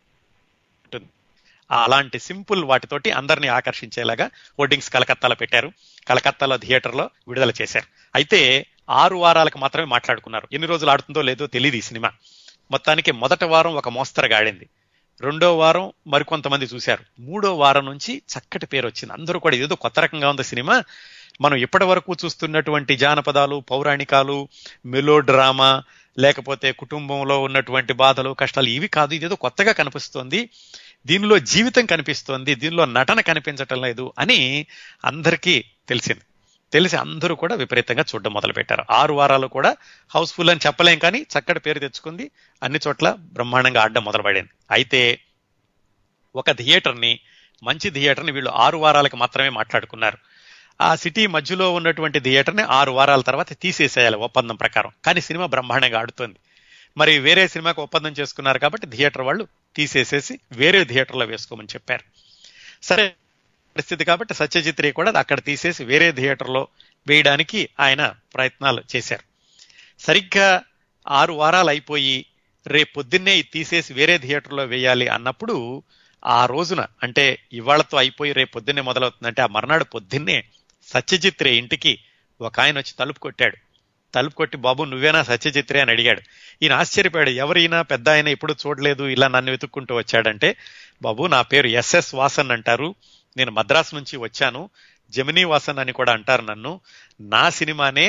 అలాంటి సింపుల్ వాటితోటి అందరినీ ఆకర్షించేలాగా హోర్డింగ్స్ కలకత్తాలో పెట్టారు కలకత్తాలో థియేటర్లో విడుదల చేశారు అయితే ఆరు వారాలకు మాత్రమే మాట్లాడుకున్నారు ఎన్ని రోజులు ఆడుతుందో లేదో తెలియదు ఈ సినిమా మొత్తానికి మొదటి వారం ఒక మోస్తరుగా ఆడింది రెండో వారం మరికొంతమంది చూశారు మూడో వారం నుంచి చక్కటి పేరు వచ్చింది అందరూ కూడా ఏదో కొత్త రకంగా ఉంది సినిమా మనం ఇప్పటి వరకు చూస్తున్నటువంటి జానపదాలు పౌరాణికాలు మెలో డ్రామా లేకపోతే కుటుంబంలో ఉన్నటువంటి బాధలు కష్టాలు ఇవి కాదు ఇదేదో కొత్తగా కనిపిస్తోంది దీనిలో జీవితం కనిపిస్తోంది దీనిలో నటన కనిపించటం లేదు అని అందరికీ తెలిసింది తెలిసి అందరూ కూడా విపరీతంగా చూడడం మొదలు పెట్టారు ఆరు వారాలు కూడా హౌస్ఫుల్ అని చెప్పలేం కానీ చక్కటి పేరు తెచ్చుకుంది అన్ని చోట్ల బ్రహ్మాండంగా ఆడడం మొదలుపడింది అయితే ఒక థియేటర్ని మంచి థియేటర్ని వీళ్ళు ఆరు వారాలకు మాత్రమే మాట్లాడుకున్నారు ఆ సిటీ మధ్యలో ఉన్నటువంటి థియేటర్ని ఆరు వారాల తర్వాత తీసేసేయాలి ఒప్పందం ప్రకారం కానీ సినిమా బ్రహ్మాండంగా ఆడుతుంది మరి వేరే సినిమాకి ఒప్పందం చేసుకున్నారు కాబట్టి థియేటర్ వాళ్ళు తీసేసేసి వేరే థియేటర్లో వేసుకోమని చెప్పారు సరే పరిస్థితి కాబట్టి సత్యజిత్ రే కూడా అక్కడ తీసేసి వేరే థియేటర్లో వేయడానికి ఆయన ప్రయత్నాలు చేశారు సరిగ్గా ఆరు వారాలు అయిపోయి రేపు పొద్దున్నే తీసేసి వేరే థియేటర్లో వేయాలి అన్నప్పుడు ఆ రోజున అంటే ఇవాళతో అయిపోయి రేపు పొద్దున్నే మొదలవుతుందంటే ఆ మర్నాడు పొద్దున్నే సత్యజిత్ రే ఇంటికి ఒక ఆయన వచ్చి తలుపు కొట్టాడు తలుపు కొట్టి బాబు నువ్వేనా సత్యజిత్రే అని అడిగాడు ఈయన ఆశ్చర్యపోయాడు ఎవరైనా పెద్ద ఆయన ఎప్పుడు చూడలేదు ఇలా నన్ను వెతుక్కుంటూ వచ్చాడంటే బాబు నా పేరు ఎస్ఎస్ వాసన్ అంటారు నేను మద్రాసు నుంచి వచ్చాను జమినీ వాసన్ అని కూడా అంటారు నన్ను నా సినిమానే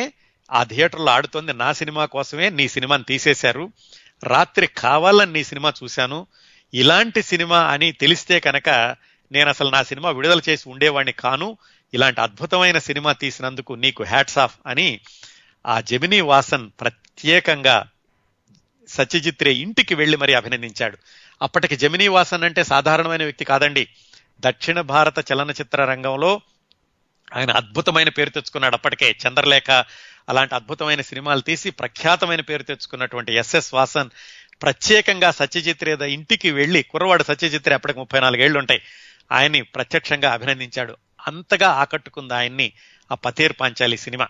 ఆ థియేటర్లో ఆడుతోంది నా సినిమా కోసమే నీ సినిమాని తీసేశారు రాత్రి కావాలని నీ సినిమా చూశాను ఇలాంటి సినిమా అని తెలిస్తే కనుక నేను అసలు నా సినిమా విడుదల చేసి ఉండేవాడిని కాను ఇలాంటి అద్భుతమైన సినిమా తీసినందుకు నీకు హ్యాట్స్ ఆఫ్ అని ఆ జమినీ వాసన్ ప్రత్యేకంగా సత్యజిత్ రే ఇంటికి వెళ్లి మరి అభినందించాడు అప్పటికి జమినీ వాసన్ అంటే సాధారణమైన వ్యక్తి కాదండి దక్షిణ భారత చలనచిత్ర రంగంలో ఆయన అద్భుతమైన పేరు తెచ్చుకున్నాడు అప్పటికే చంద్రలేఖ అలాంటి అద్భుతమైన సినిమాలు తీసి ప్రఖ్యాతమైన పేరు తెచ్చుకున్నటువంటి ఎస్ఎస్ వాసన్ ప్రత్యేకంగా సత్యజిత్ రే ఇంటికి వెళ్లి కుర్రవాడు సత్యజిత్ రే అప్పటికి ముప్పై నాలుగేళ్లు ఉంటాయి ఆయన్ని ప్రత్యక్షంగా అభినందించాడు అంతగా ఆకట్టుకుంది ఆయన్ని ఆ పతేర్ పాంచాలి సినిమా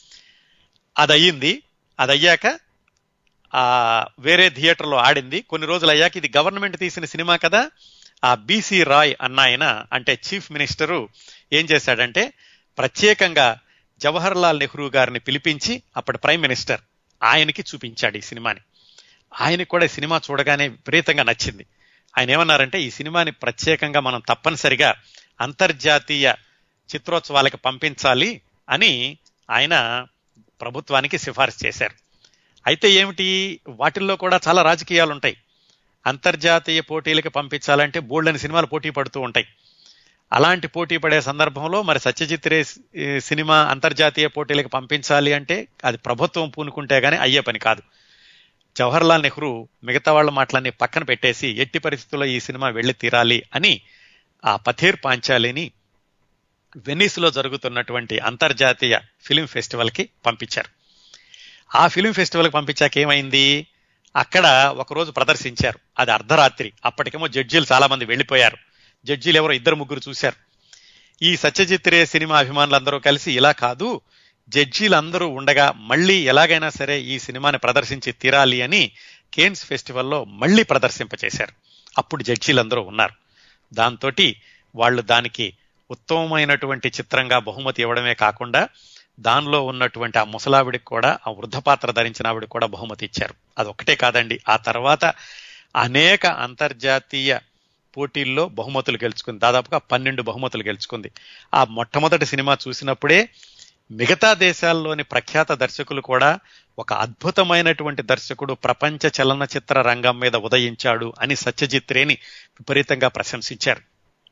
అది అయ్యింది అది అయ్యాక ఆ వేరే థియేటర్లో ఆడింది కొన్ని రోజులు అయ్యాక ఇది గవర్నమెంట్ తీసిన సినిమా కదా ఆ బీసీ రాయ్ అన్న ఆయన అంటే చీఫ్ మినిస్టరు ఏం చేశాడంటే ప్రత్యేకంగా జవహర్ లాల్ నెహ్రూ గారిని పిలిపించి అప్పటి ప్రైమ్ మినిస్టర్ ఆయనకి చూపించాడు ఈ సినిమాని ఆయనకి కూడా ఈ సినిమా చూడగానే విపరీతంగా నచ్చింది ఆయన ఏమన్నారంటే ఈ సినిమాని ప్రత్యేకంగా మనం తప్పనిసరిగా అంతర్జాతీయ చిత్రోత్సవాలకు పంపించాలి అని ఆయన ప్రభుత్వానికి సిఫారసు చేశారు అయితే ఏమిటి వాటిల్లో కూడా చాలా రాజకీయాలు ఉంటాయి అంతర్జాతీయ పోటీలకు పంపించాలంటే బోల్డని సినిమాలు పోటీ పడుతూ ఉంటాయి అలాంటి పోటీ పడే సందర్భంలో మరి సత్యజిత్ రే సినిమా అంతర్జాతీయ పోటీలకు పంపించాలి అంటే అది ప్రభుత్వం పూనుకుంటే గానీ అయ్యే పని కాదు జవహర్లాల్ నెహ్రూ మిగతా వాళ్ళ మాటలన్నీ పక్కన పెట్టేసి ఎట్టి పరిస్థితుల్లో ఈ సినిమా వెళ్లి తీరాలి అని ఆ పథేర్ పాంచాలిని వెనిస్ లో జరుగుతున్నటువంటి అంతర్జాతీయ ఫిలిం ఫెస్టివల్ కి పంపించారు ఆ ఫిలిం ఫెస్టివల్ కి పంపించాక ఏమైంది అక్కడ ఒకరోజు ప్రదర్శించారు అది అర్ధరాత్రి అప్పటికేమో జడ్జీలు చాలా మంది వెళ్లిపోయారు జడ్జీలు ఎవరో ఇద్దరు ముగ్గురు చూశారు ఈ సత్యజిత్ రే సినిమా అభిమానులందరూ కలిసి ఇలా కాదు జడ్జీలందరూ ఉండగా మళ్ళీ ఎలాగైనా సరే ఈ సినిమాని ప్రదర్శించి తీరాలి అని కేన్స్ ఫెస్టివల్లో మళ్ళీ ప్రదర్శింపచేశారు అప్పుడు జడ్జీలందరూ ఉన్నారు దాంతో వాళ్ళు దానికి ఉత్తమమైనటువంటి చిత్రంగా బహుమతి ఇవ్వడమే కాకుండా దానిలో ఉన్నటువంటి ఆ ముసలావిడికి కూడా ఆ వృద్ధపాత్ర ధరించిన ఆవిడకి కూడా బహుమతి ఇచ్చారు అది ఒక్కటే కాదండి ఆ తర్వాత అనేక అంతర్జాతీయ పోటీల్లో బహుమతులు గెలుచుకుంది దాదాపుగా పన్నెండు బహుమతులు గెలుచుకుంది ఆ మొట్టమొదటి సినిమా చూసినప్పుడే మిగతా దేశాల్లోని ప్రఖ్యాత దర్శకులు కూడా ఒక అద్భుతమైనటువంటి దర్శకుడు ప్రపంచ చలనచిత్ర రంగం మీద ఉదయించాడు అని సత్యజిత్ రేని విపరీతంగా ప్రశంసించారు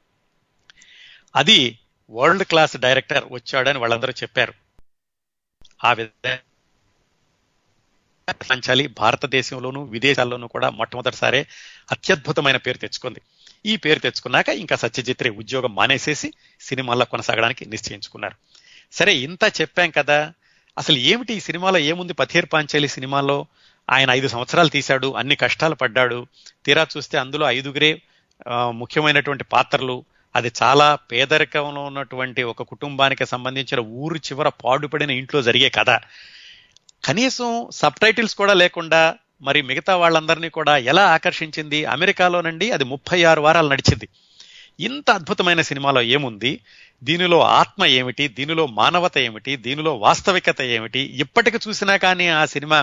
అది వరల్డ్ క్లాస్ డైరెక్టర్ వచ్చాడని వాళ్ళందరూ చెప్పారు ఆ విధంగా పంచాలి భారతదేశంలోనూ విదేశాల్లోనూ కూడా మొట్టమొదటిసారే అత్యద్భుతమైన పేరు తెచ్చుకుంది ఈ పేరు తెచ్చుకున్నాక ఇంకా సత్యజిత్ రే ఉద్యోగం మానేసేసి సినిమాల్లో కొనసాగడానికి నిశ్చయించుకున్నారు సరే ఇంత చెప్పాం కదా అసలు ఏమిటి ఈ సినిమాలో ఏముంది పథేర్ పాంచాలి సినిమాలో ఆయన ఐదు సంవత్సరాలు తీశాడు అన్ని కష్టాలు పడ్డాడు తీరా చూస్తే అందులో ఐదుగురే ముఖ్యమైనటువంటి పాత్రలు అది చాలా పేదరికంలో ఉన్నటువంటి ఒక కుటుంబానికి సంబంధించిన ఊరు చివర పాడుపడిన ఇంట్లో జరిగే కథ కనీసం సబ్ టైటిల్స్ కూడా లేకుండా మరి మిగతా వాళ్ళందరినీ కూడా ఎలా ఆకర్షించింది అమెరికాలోనండి అది ముప్పై ఆరు వారాలు నడిచింది ఇంత అద్భుతమైన సినిమాలో ఏముంది దీనిలో ఆత్మ ఏమిటి దీనిలో మానవత ఏమిటి దీనిలో వాస్తవికత ఏమిటి ఇప్పటికి చూసినా కానీ ఆ సినిమా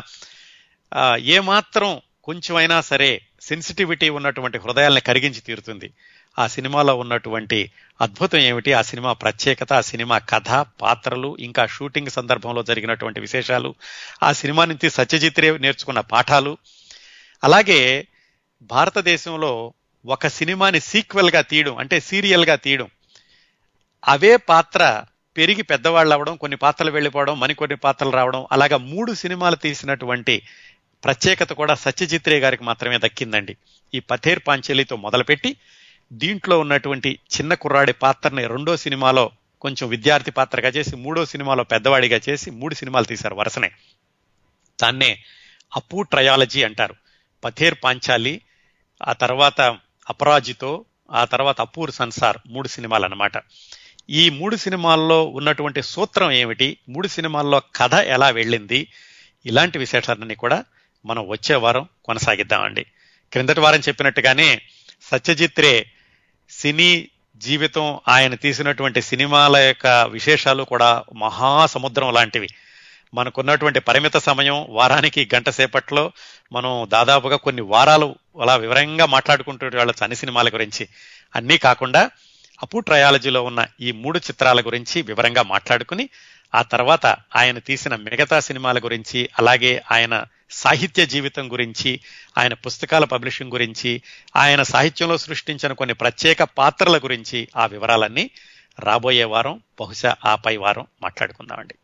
ఏమాత్రం కొంచెమైనా సరే సెన్సిటివిటీ ఉన్నటువంటి హృదయాల్ని కరిగించి తీరుతుంది ఆ సినిమాలో ఉన్నటువంటి అద్భుతం ఏమిటి ఆ సినిమా ప్రత్యేకత ఆ సినిమా కథ పాత్రలు ఇంకా షూటింగ్ సందర్భంలో జరిగినటువంటి విశేషాలు ఆ సినిమా నుంచి సత్యజిత్ రే నేర్చుకున్న పాఠాలు అలాగే భారతదేశంలో ఒక సినిమాని సీక్వెల్ గా తీయడం అంటే సీరియల్ గా తీయడం అవే పాత్ర పెరిగి పెద్దవాళ్ళు అవ్వడం కొన్ని పాత్రలు వెళ్ళిపోవడం మరికొన్ని పాత్రలు రావడం అలాగా మూడు సినిమాలు తీసినటువంటి ప్రత్యేకత కూడా సత్యజిత్ రే గారికి మాత్రమే దక్కిందండి ఈ పథేర్ పాంచలితో మొదలుపెట్టి దీంట్లో ఉన్నటువంటి చిన్న కుర్రాడి పాత్రని రెండో సినిమాలో కొంచెం విద్యార్థి పాత్రగా చేసి మూడో సినిమాలో పెద్దవాడిగా చేసి మూడు సినిమాలు తీశారు వరుసనే దాన్నే అప్పు ట్రయాలజీ అంటారు పథేర్ పాంచాలి ఆ తర్వాత అపరాజితో ఆ తర్వాత అపూర్ సంసార్ మూడు సినిమాలు అన్నమాట ఈ మూడు సినిమాల్లో ఉన్నటువంటి సూత్రం ఏమిటి మూడు సినిమాల్లో కథ ఎలా వెళ్ళింది ఇలాంటి విశేషాలన్నీ కూడా మనం వచ్చే వారం కొనసాగిద్దామండి క్రిందటి వారం చెప్పినట్టుగానే సత్యజిత్ రే సినీ జీవితం ఆయన తీసినటువంటి సినిమాల యొక్క విశేషాలు కూడా మహాసముద్రం లాంటివి మనకున్నటువంటి పరిమిత సమయం వారానికి గంట సేపట్లో మనం దాదాపుగా కొన్ని వారాలు అలా వివరంగా మాట్లాడుకుంటూ వెళ్ళచ్చు అన్ని సినిమాల గురించి అన్నీ కాకుండా అపు ట్రయాలజీలో ఉన్న ఈ మూడు చిత్రాల గురించి వివరంగా మాట్లాడుకుని ఆ తర్వాత ఆయన తీసిన మిగతా సినిమాల గురించి అలాగే ఆయన సాహిత్య జీవితం గురించి ఆయన పుస్తకాల పబ్లిషింగ్ గురించి ఆయన సాహిత్యంలో సృష్టించిన కొన్ని ప్రత్యేక పాత్రల గురించి ఆ వివరాలన్నీ రాబోయే వారం బహుశా ఆ పై వారం మాట్లాడుకుందామండి